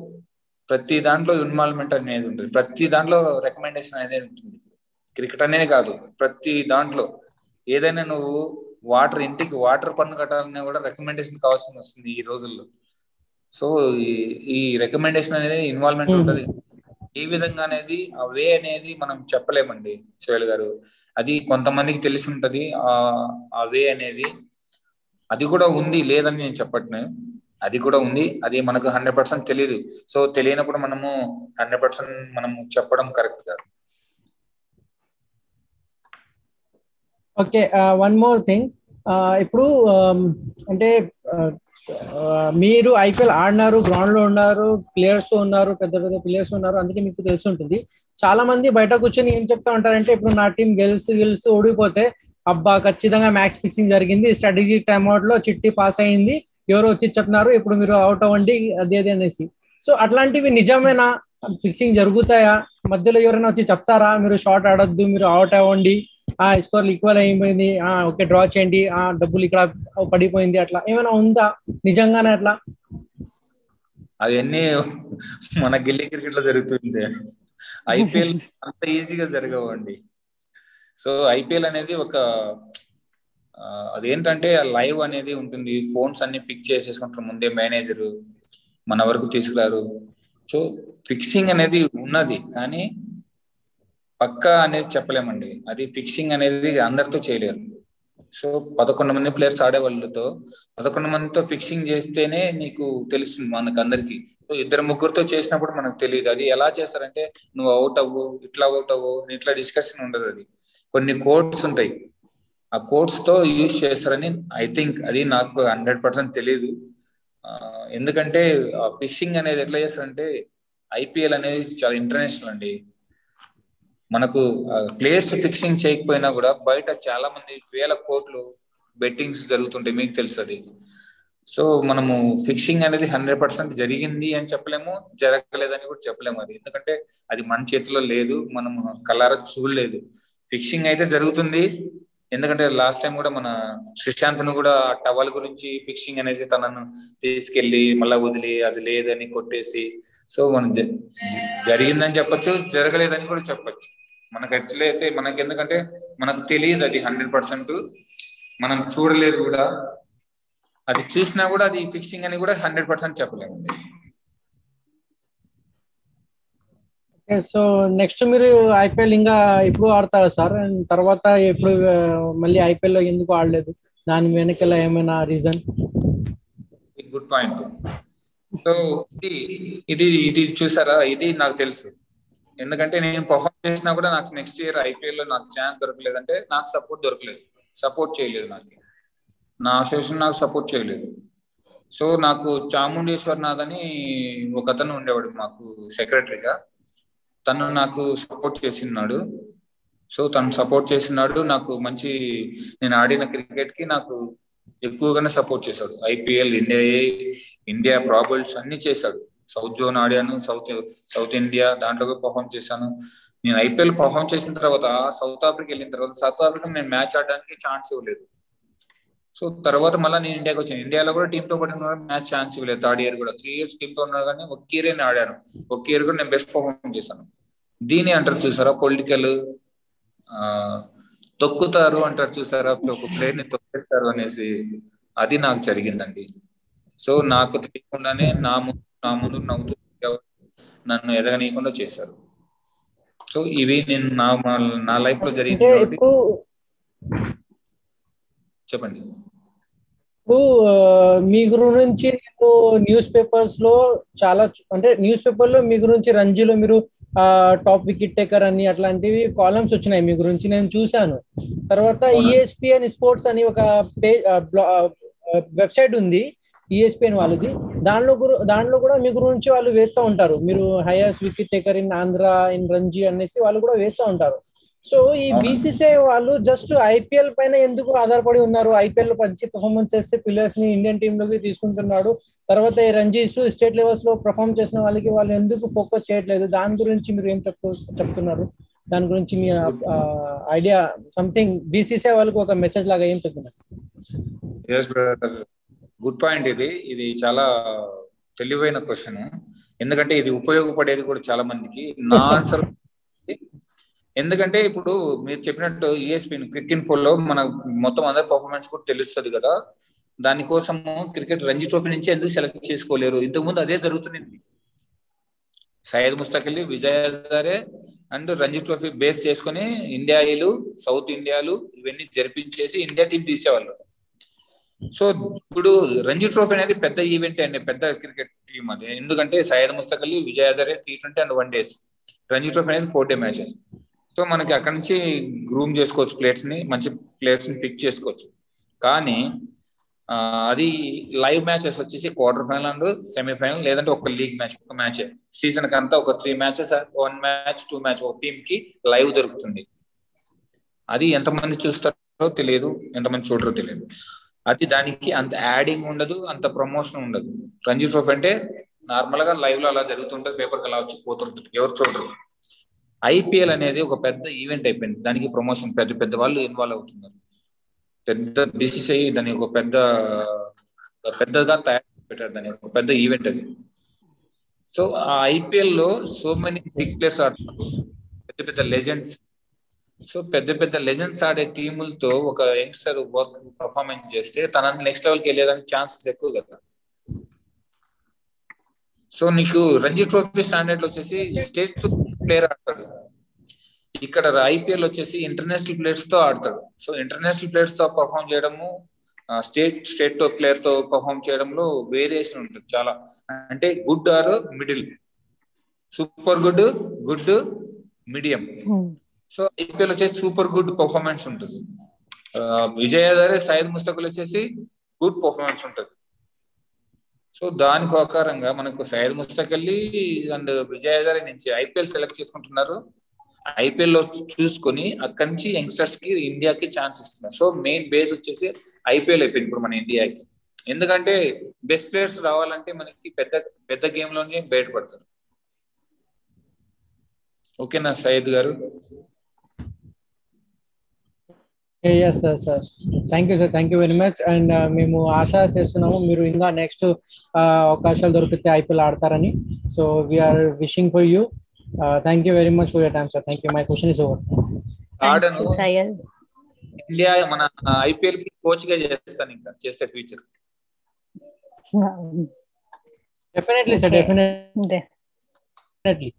ప్రతి దాంట్లో ఇన్వాల్వ్మెంట్ అనేది ఉంటుంది ప్రతి దాంట్లో రికమెండేషన్ అనేది ఉంటుంది క్రికెట్ అనేది కాదు ప్రతి దాంట్లో ఏదైనా నువ్వు వాటర్ ఇంటికి వాటర్ పన్ను కట్టాలన్నా కూడా రికమెండేషన్ కావాల్సి వస్తుంది ఈ రోజుల్లో సో ఈ రికమెండేషన్ అనేది ఇన్వాల్వ్మెంట్ Hmm. ఉంటుంది ఏ విధంగా అనేది ఆ వే అనేది మనం చెప్పలేమండి సోయల్ గారు అది కొంతమందికి తెలిసి ఉంటది ఆ ఆ వే అనేది అది కూడా ఉంది లేదని నేను చెప్పట్ను అది కూడా ఉంది అది మనకు హండ్రెడ్ పర్సెంట్ తెలియదు సో తెలియనప్పుడు మనము హండ్రెడ్ పర్సెంట్ మనము చెప్పడం కరెక్ట్ కాదు ఓకే వన్ మోర్ థింగ్ ఇప్పుడు um, అంటే uh, uh, మీరు ఐపీఎల్ ఆడినారు గ్రౌండ్ లో ఉన్నారు ప్లేయర్స్ ఉన్నారు పెద్ద పెద్ద ప్లేయర్స్ ఉన్నారు అందుకే మీకు తెలిసి ఉంటుంది చాలా మంది బయట కూర్చొని ఏం చెప్తా ఉంటారంటే ఇప్పుడు నా టీం గెలుస్తూ గెలుస్తూ ఓడిపోతే అబ్బా ఖచ్చితంగా మ్యాక్స్ ఫిక్సింగ్ జరిగింది స్ట్రాటజిక్ టైమ్అవుట్ లో చిట్టి పాస్ అయింది ఎవరో వచ్చి చెప్తున్నారు ఇప్పుడు మీరు అవుట్ అవ్వండి అది అది అనేసి సో అట్లాంటివి నిజమేనా ఫిక్సింగ్ జరుగుతాయా మధ్యలో ఎవరైనా వచ్చి చెప్తారా మీరు షార్ట్ ఆడొద్దు మీరు అవుట్ అవ్వండి ఆ స్కోర్ ఈక్వల్ అయిపోయింది ఆ ఓకే డ్రా చేయండి ఆ డబ్బులు ఇక్కడ పడిపోయింది అట్లా ఏమైనా ఉందా నిజంగానే అట్లా అవన్నీ మన గిల్లీ క్రికెట్ లో జరుగుతుంది ఐపీఎల్ అంత ఈజీగా జరగవండి సో ఐపీఎల్ అనేది ఒక ఆ, అదేంటంటే లైవ్ అనేది ఉంటుంది ఫోన్స్ అన్ని పిక్ చేసేసుకుంటారు ముందే మేనేజర్ మన వరకు తీసుకురారు సో ఫిక్సింగ్ అనేది ఉన్నది కానీ పక్కా అనేది చెప్పలేమండి అది ఫిక్సింగ్ అనేది అందరితో చేయలేరు సో పదకొండు మంది ప్లేయర్స్ ఆడే వాళ్ళతో పదకొండు మందితో ఫిక్సింగ్ చేస్తేనే నీకు తెలుస్తుంది మనకు అందరికి సో ఇద్దరు ముగ్గురుతో చేసినప్పుడు మనకు తెలియదు అది ఎలా చేస్తారంటే నువ్వు అవుట్ అవ్వు ఇట్లా అవుట్ అవ్వు ఇట్లా డిస్కషన్ ఉండదు అది కొన్ని కోడ్స్ ఉంటాయి ఆ కోడ్స్ తో యూజ్ చేస్తారని ఐ థింక్ అది నాకు హండ్రెడ్ పర్సెంట్ తెలియదు ఆ, ఎందుకంటే ఫిక్సింగ్ అనేది ఎట్లా చేస్తారంటే ఐపీఎల్ అనేది చాలా ఇంటర్నేషనల్ అండి మనకు ప్లేయర్స్ ఫిక్సింగ్ చేయకపోయినా కూడా బయట చాలా మంది వేల కోట్లు బెట్టింగ్స్ జరుగుతుంటాయి మీకు తెలుసు అది సో మనము ఫిక్సింగ్ అనేది హండ్రెడ్ పర్సెంట్ జరిగింది అని చెప్పలేము జరగలేదని కూడా చెప్పలేము అది ఎందుకంటే అది మన చేతిలో లేదు మనము కలర చూడలేదు ఫిక్సింగ్ అయితే జరుగుతుంది ఎందుకంటే లాస్ట్ టైం కూడా మన శ్రీశాంత్ ను కూడా టవల్ గురించి ఫిక్సింగ్ అనేసి తనను తీసుకెళ్లి మళ్ళా వదిలి అది లేదని కొట్టేసి సో మనం జ- జరిగిందని చెప్పొచ్చు జరగలేదని కూడా చెప్పొచ్చు మనకు ఎట్లయితే మనకి ఎందుకంటే మనకు తెలియదు అది హండ్రెడ్ పర్సెంట్ మనం చూడలేదు కూడా అది చూసినా కూడా అది ఫిక్సింగ్ అని కూడా హండ్రెడ్ పర్సెంట్ చెప్పలేము సో నెక్స్ట్ మీరు ఐపీఎల్ ఇంకా ఎప్పుడు ఆడతారా సార్ అండ్ తర్వాత ఎప్పుడు ఆ, మళ్ళీ ఐపీఎల్ లో ఎందుకు ఆడలేదు దాని వెనకాల ఏమైనా రీజన్ గుడ్ పాయింట్ సో ఇది ఇది ఇది చూసారా ఇది నాకు తెలుసు ఎందుకంటే నేను పర్ఫామ్ చేసినా కూడా నాకు నెక్స్ట్ ఇయర్ ఐపీఎల్ లో నాకు ఛాన్స్ దొరకలేదంటే నాకు సపోర్ట్ దొరకలేదు సపోర్ట్ చేయలేదు నాకు నా అసోసియేషన్ నాకు సపోర్ట్ చేయలేదు సో నాకు చాముండేశ్వరనాథ్ అని ఒక అతను ఉండేవాడు మాకు సెక్రటరీగా తను నాకు సపోర్ట్ చేసినాడు సో తను సపోర్ట్ చేసినాడు నాకు మంచి నేను ఆడిన క్రికెట్ కి నాకు ఎక్కువగానే సపోర్ట్ చేశాడు IPL India A India probables అన్ని చేశాడు సౌత్ జోన్ ఆడాను సౌత్ సౌత్ ఇండియా దాంట్లో కూడా పర్ఫామ్ చేశాను నేను ఐపీఎల్ పర్ఫామ్ చేసిన తర్వాత సౌత్ ఆఫ్రికా వెళ్ళిన తర్వాత సౌత్ ఆఫ్రికా నేను మ్యాచ్ ఆడడానికి ఛాన్స్ ఇవ్వలేదు సో తర్వాత మళ్ళీ నేను ఇండియాకి వచ్చాను ఇండియాలో కూడా టీమ్ తో పాటు మ్యాచ్ ఛాన్స్ ఇవ్వలేదు థర్డ్ ఇయర్ కూడా త్రీ ఇయర్స్ టీమ్ తో ఉన్నాను కానీ ఒక ఇయర్ నేను ఆడాను ఒక ఇయర్ కూడా నేను బెస్ట్ పర్ఫార్మ్ చేశాను దీని అంటారు చూసారా పొలిటికల్ తొక్కుతారు అంటారు చూసారా ఒక ప్లేయర్ ని తొక్కేస్తారు అనేసి అది నాకు జరిగిందండి సో నాకు తెలియకుండానే నా ముందు నా ముందు నవ్వుతూ ఎవరు నన్ను ఎదగనీయకుండా చేశారు సో ఇవి నేను నా నా లైఫ్ లో జరిగింది అంటే కాబట్టి ఇప్పుడు చెప్పండి ఇప్పుడు ఆ, మీ గురించి నేను న్యూస్ పేపర్స్ లో చాలా చూ- అంటే న్యూస్ పేపర్ లో మీ గురించి రంజీలో మీరు టాప్ వికెట్ టేకర్ అని అట్లాంటివి కాలమ్స్ వచ్చినాయి మీ గురించి నేను చూశాను తర్వాత అవునా? ఈఎస్పిఎన్ స్పోర్ట్స్ అని ఒక పేజ్ వెబ్సైట్ ఉంది ఈఎస్పిఎన్ వాళ్ళది దానిలో గురు- దాంట్లో కూడా మీ గురించి వాళ్ళు వేస్తూ ఉంటారు మీరు highest wicket taker in Andhra in Ranji అనేసి వాళ్ళు కూడా వేస్తూ ఉంటారు సో ఈ అవునా? బీసీసీఐ వాళ్ళు జస్ట్ ఐపీఎల్ పైన ఎందుకు ఆధారపడి ఉన్నారు ఐపీఎల్ లో మంచి పర్ఫార్మెన్స్ చేస్తే ప్లేయర్స్ ని ఇండియన్ టీమ్ లోకి తీసుకుంటున్నాడు తర్వాత ఈ రంజీస్ స్టేట్ లెవెల్స్ లో పర్ఫార్మ్ చేసిన వాళ్ళకి వాళ్ళు ఎందుకు ఫోకస్ చేయట్లేదు దాని గురించి మీరు ఏం చెప్తూ చెప్తున్నారు దాని గురించి మీ ఐడియా సంథింగ్ బీసీసీఐ వాళ్ళకి ఒక మెసేజ్ లాగా ఏం చెప్తున్నారు ఎస్ బ్రదర్ గుడ్ పాయింట్ ఇది ఇది చాలా తెలివైన క్వశ్చన్ ఎందుకంటే ఇది ఉపయోగపడేది కూడా చాలా మందికి నా ఆన్సర్ ఎందుకంటే ఇప్పుడు మీరు చెప్పినట్టు ఈఎస్పీ క్రికెట్ పోల్లో మన మొత్తం అందరి పర్ఫార్మెన్స్ కూడా తెలుస్తుంది కదా దానికోసము క్రికెట్ రంజీ ట్రోఫీ నుంచి ఎందుకు సెలెక్ట్ చేసుకోలేరు ఇంతకుముందు అదే జరుగుతుంది Syed Mushtaq Ali Vijay Hazare and Ranji trophy base చేసుకుని ఇండియాలు సౌత్ ఇండియాలు ఇవన్నీ జరిపించేసి ఇండియా టీం తీసేవాళ్ళు సో ఇప్పుడు రంజీ ట్రోఫీ అనేది పెద్ద ఈవెంట్ అండి పెద్ద క్రికెట్ టీం అది ఎందుకంటే Syed Mushtaq Ali Vijay Hazare T twenty and one days Ranji trophy అనేది ఫోర్ డే మ్యాచెస్ సో మనకి అక్కడ నుంచి గ్రూమ్ చేసుకోవచ్చు ప్లేయర్స్ ని మంచి ప్లేయర్స్ ని పిక్ చేసుకోవచ్చు కానీ ఆ, అది లైవ్ మ్యాచెస్ వచ్చేసి క్వార్టర్ ఫైనల్ అండ్ సెమీఫైనల్ లేదంటే ఒక లీగ్ మ్యాచ్ ఒక మ్యాచ్ సీజన్ కి అంతా ఒక three matches one match two match ఒక టీమ్ కి లైవ్ దొరుకుతుంది అది ఎంతమంది చూస్తారో తెలియదు ఎంతమంది చూడరో తెలియదు అది దానికి అంత యాడింగ్ ఉండదు అంత ప్రమోషన్ ఉండదు రంజీ ట్రోఫీ అంటే నార్మల్ గా లైవ్ లో అలా జరుగుతుంటది పేపర్ కి అలా వచ్చి పోతుంటుంది ఎవరు చూడరు ఐపీఎల్ అనేది ఒక పెద్ద ఈవెంట్ అయిపోయింది దానికి ప్రమోషన్ పెద్ద పెద్ద వాళ్ళు ఇన్వాల్వ్ అవుతున్నారు పెద్ద బిసిసిఐ దాని ఒక పెద్ద పెద్దగా తయారు పెట్టారు దాని ఒక పెద్ద ఈవెంట్ అది సో ఆ ఐపీఎల్ లో సో మెనీ బిగ్ ప్లేయర్స్ ఆడుతున్నారు పెద్ద పెద్ద లెజెండ్స్ సో పెద్ద పెద్ద లెజెండ్స్ ఆడే టీములతో ఒక యంగ్స్టర్ వర్క్ పర్ఫార్మెన్స్ చేస్తే తనని నెక్స్ట్ లెవెల్కి వెళ్ళేదానికి ఛాన్సెస్ ఎక్కువ కదా సో నీకు రంజీ ట్రోఫీ స్టాండర్డ్ లో వచ్చేసి స్టేట్ ప్లేయర్ ఆడతాడు ఇక్కడ ఐపీఎల్ వచ్చేసి ఇంటర్నేషనల్ ప్లేయర్స్ తో ఆడతాడు సో ఇంటర్నేషనల్ ప్లేయర్స్ తో పర్ఫామ్ చేయడము స్టేట్ స్టేట్ ప్లేయర్ తో పర్ఫామ్ చేయడంలో వేరియేషన్ ఉంటుంది చాలా అంటే good or middle super good good medium so IPL వచ్చేసి సూపర్ గుడ్ పర్ఫార్మెన్స్ ఉంటుంది ఆ, విజయ్ హజారే సైద్ ముస్తకుల్ వచ్చేసి గుడ్ పర్ఫార్మెన్స్ ఉంటుంది సో దాని ప్రకారంగా మనకు సైద్ ముస్తకల్లి అండ్ విజయ్ హజారే నుంచి ఐపీఎల్ సెలెక్ట్ చేసుకుంటున్నారు ఐపీఎల్ లో చూసుకొని అక్కడి నుంచి యంగ్స్టర్స్ కి ఇండియాకి ఛాన్స్ ఇస్తున్నారు సో మెయిన్ బేస్ వచ్చేసి ఐపీఎల్ అయిపోయింది ఇప్పుడు మన ఇండియాకి ఎందుకంటే బెస్ట్ ప్లేయర్స్ రావాలంటే మనకి పెద్ద పెద్ద గేమ్ లోనే బయటపడతారు ఓకేనా సయ్యద్ గారు yes sir sir thank you sir thank you very much and మేము ఆశ చేస్తున్నాము మీరు ఇంకా నెక్స్ట్ అవకాశాలు దొరికితే ఐపీఎల్ ఆడతారని so we are wishing for you thank you very much for your time sir thank you my question is over ఆడను Syed India మన ఐపీఎల్ కి కోచ్ గా చేస్తాను ఇంకా చేస్తే future definitely sir definitely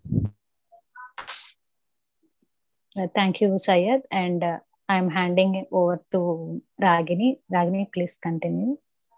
thank you Syed and I'm handing over to Ragini Ragini please continue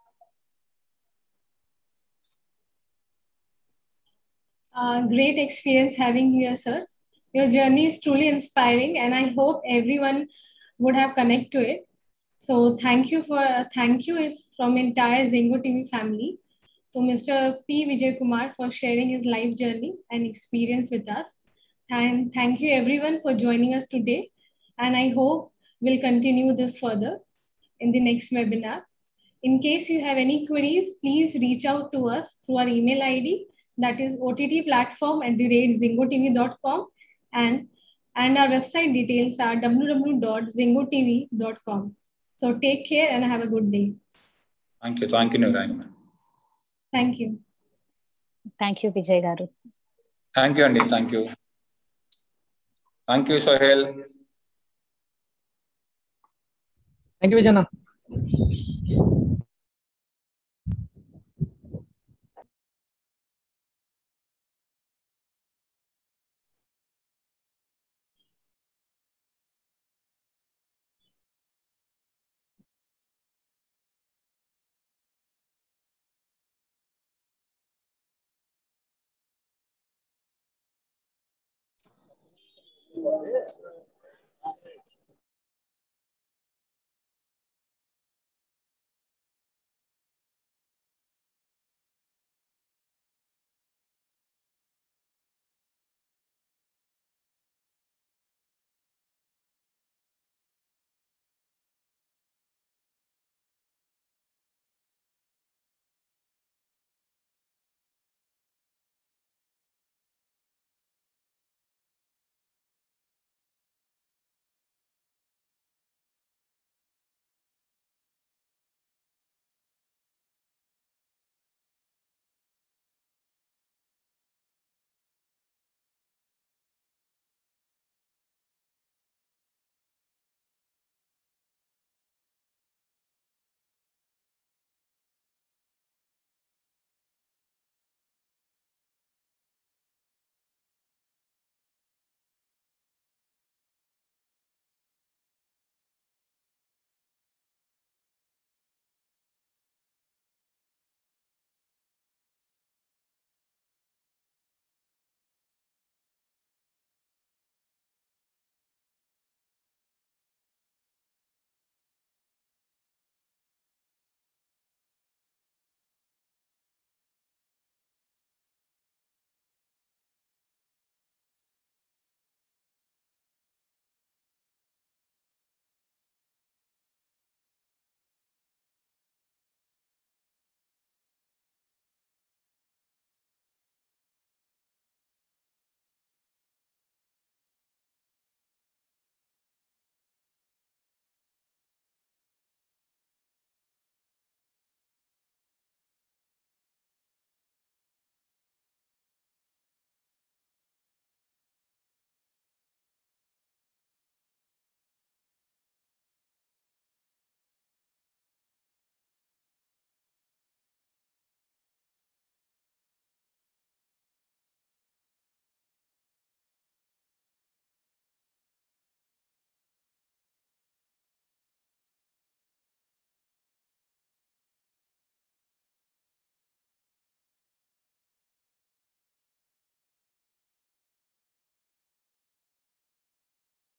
Uh, great experience having you here, sir. Your journey is truly inspiring, and I hope everyone would have connect to it. So thank you for thank you if, from entire Zengo TV family to Mr. P. Vijay Kumar for sharing his life journey and experience with us. And thank you everyone for joining us today. And I hope we'll continue this further in the next webinar. In case you have any queries, please reach out to us through our email ID that is OTT platform at the rate zingotv.com and and our website details are www.zingotv.com. So take care and have a good day. Thank you thank you రాగి Thank you. Thank you Vijay గారు thank you అండి thank you thank you Sohail thank you విజయన్న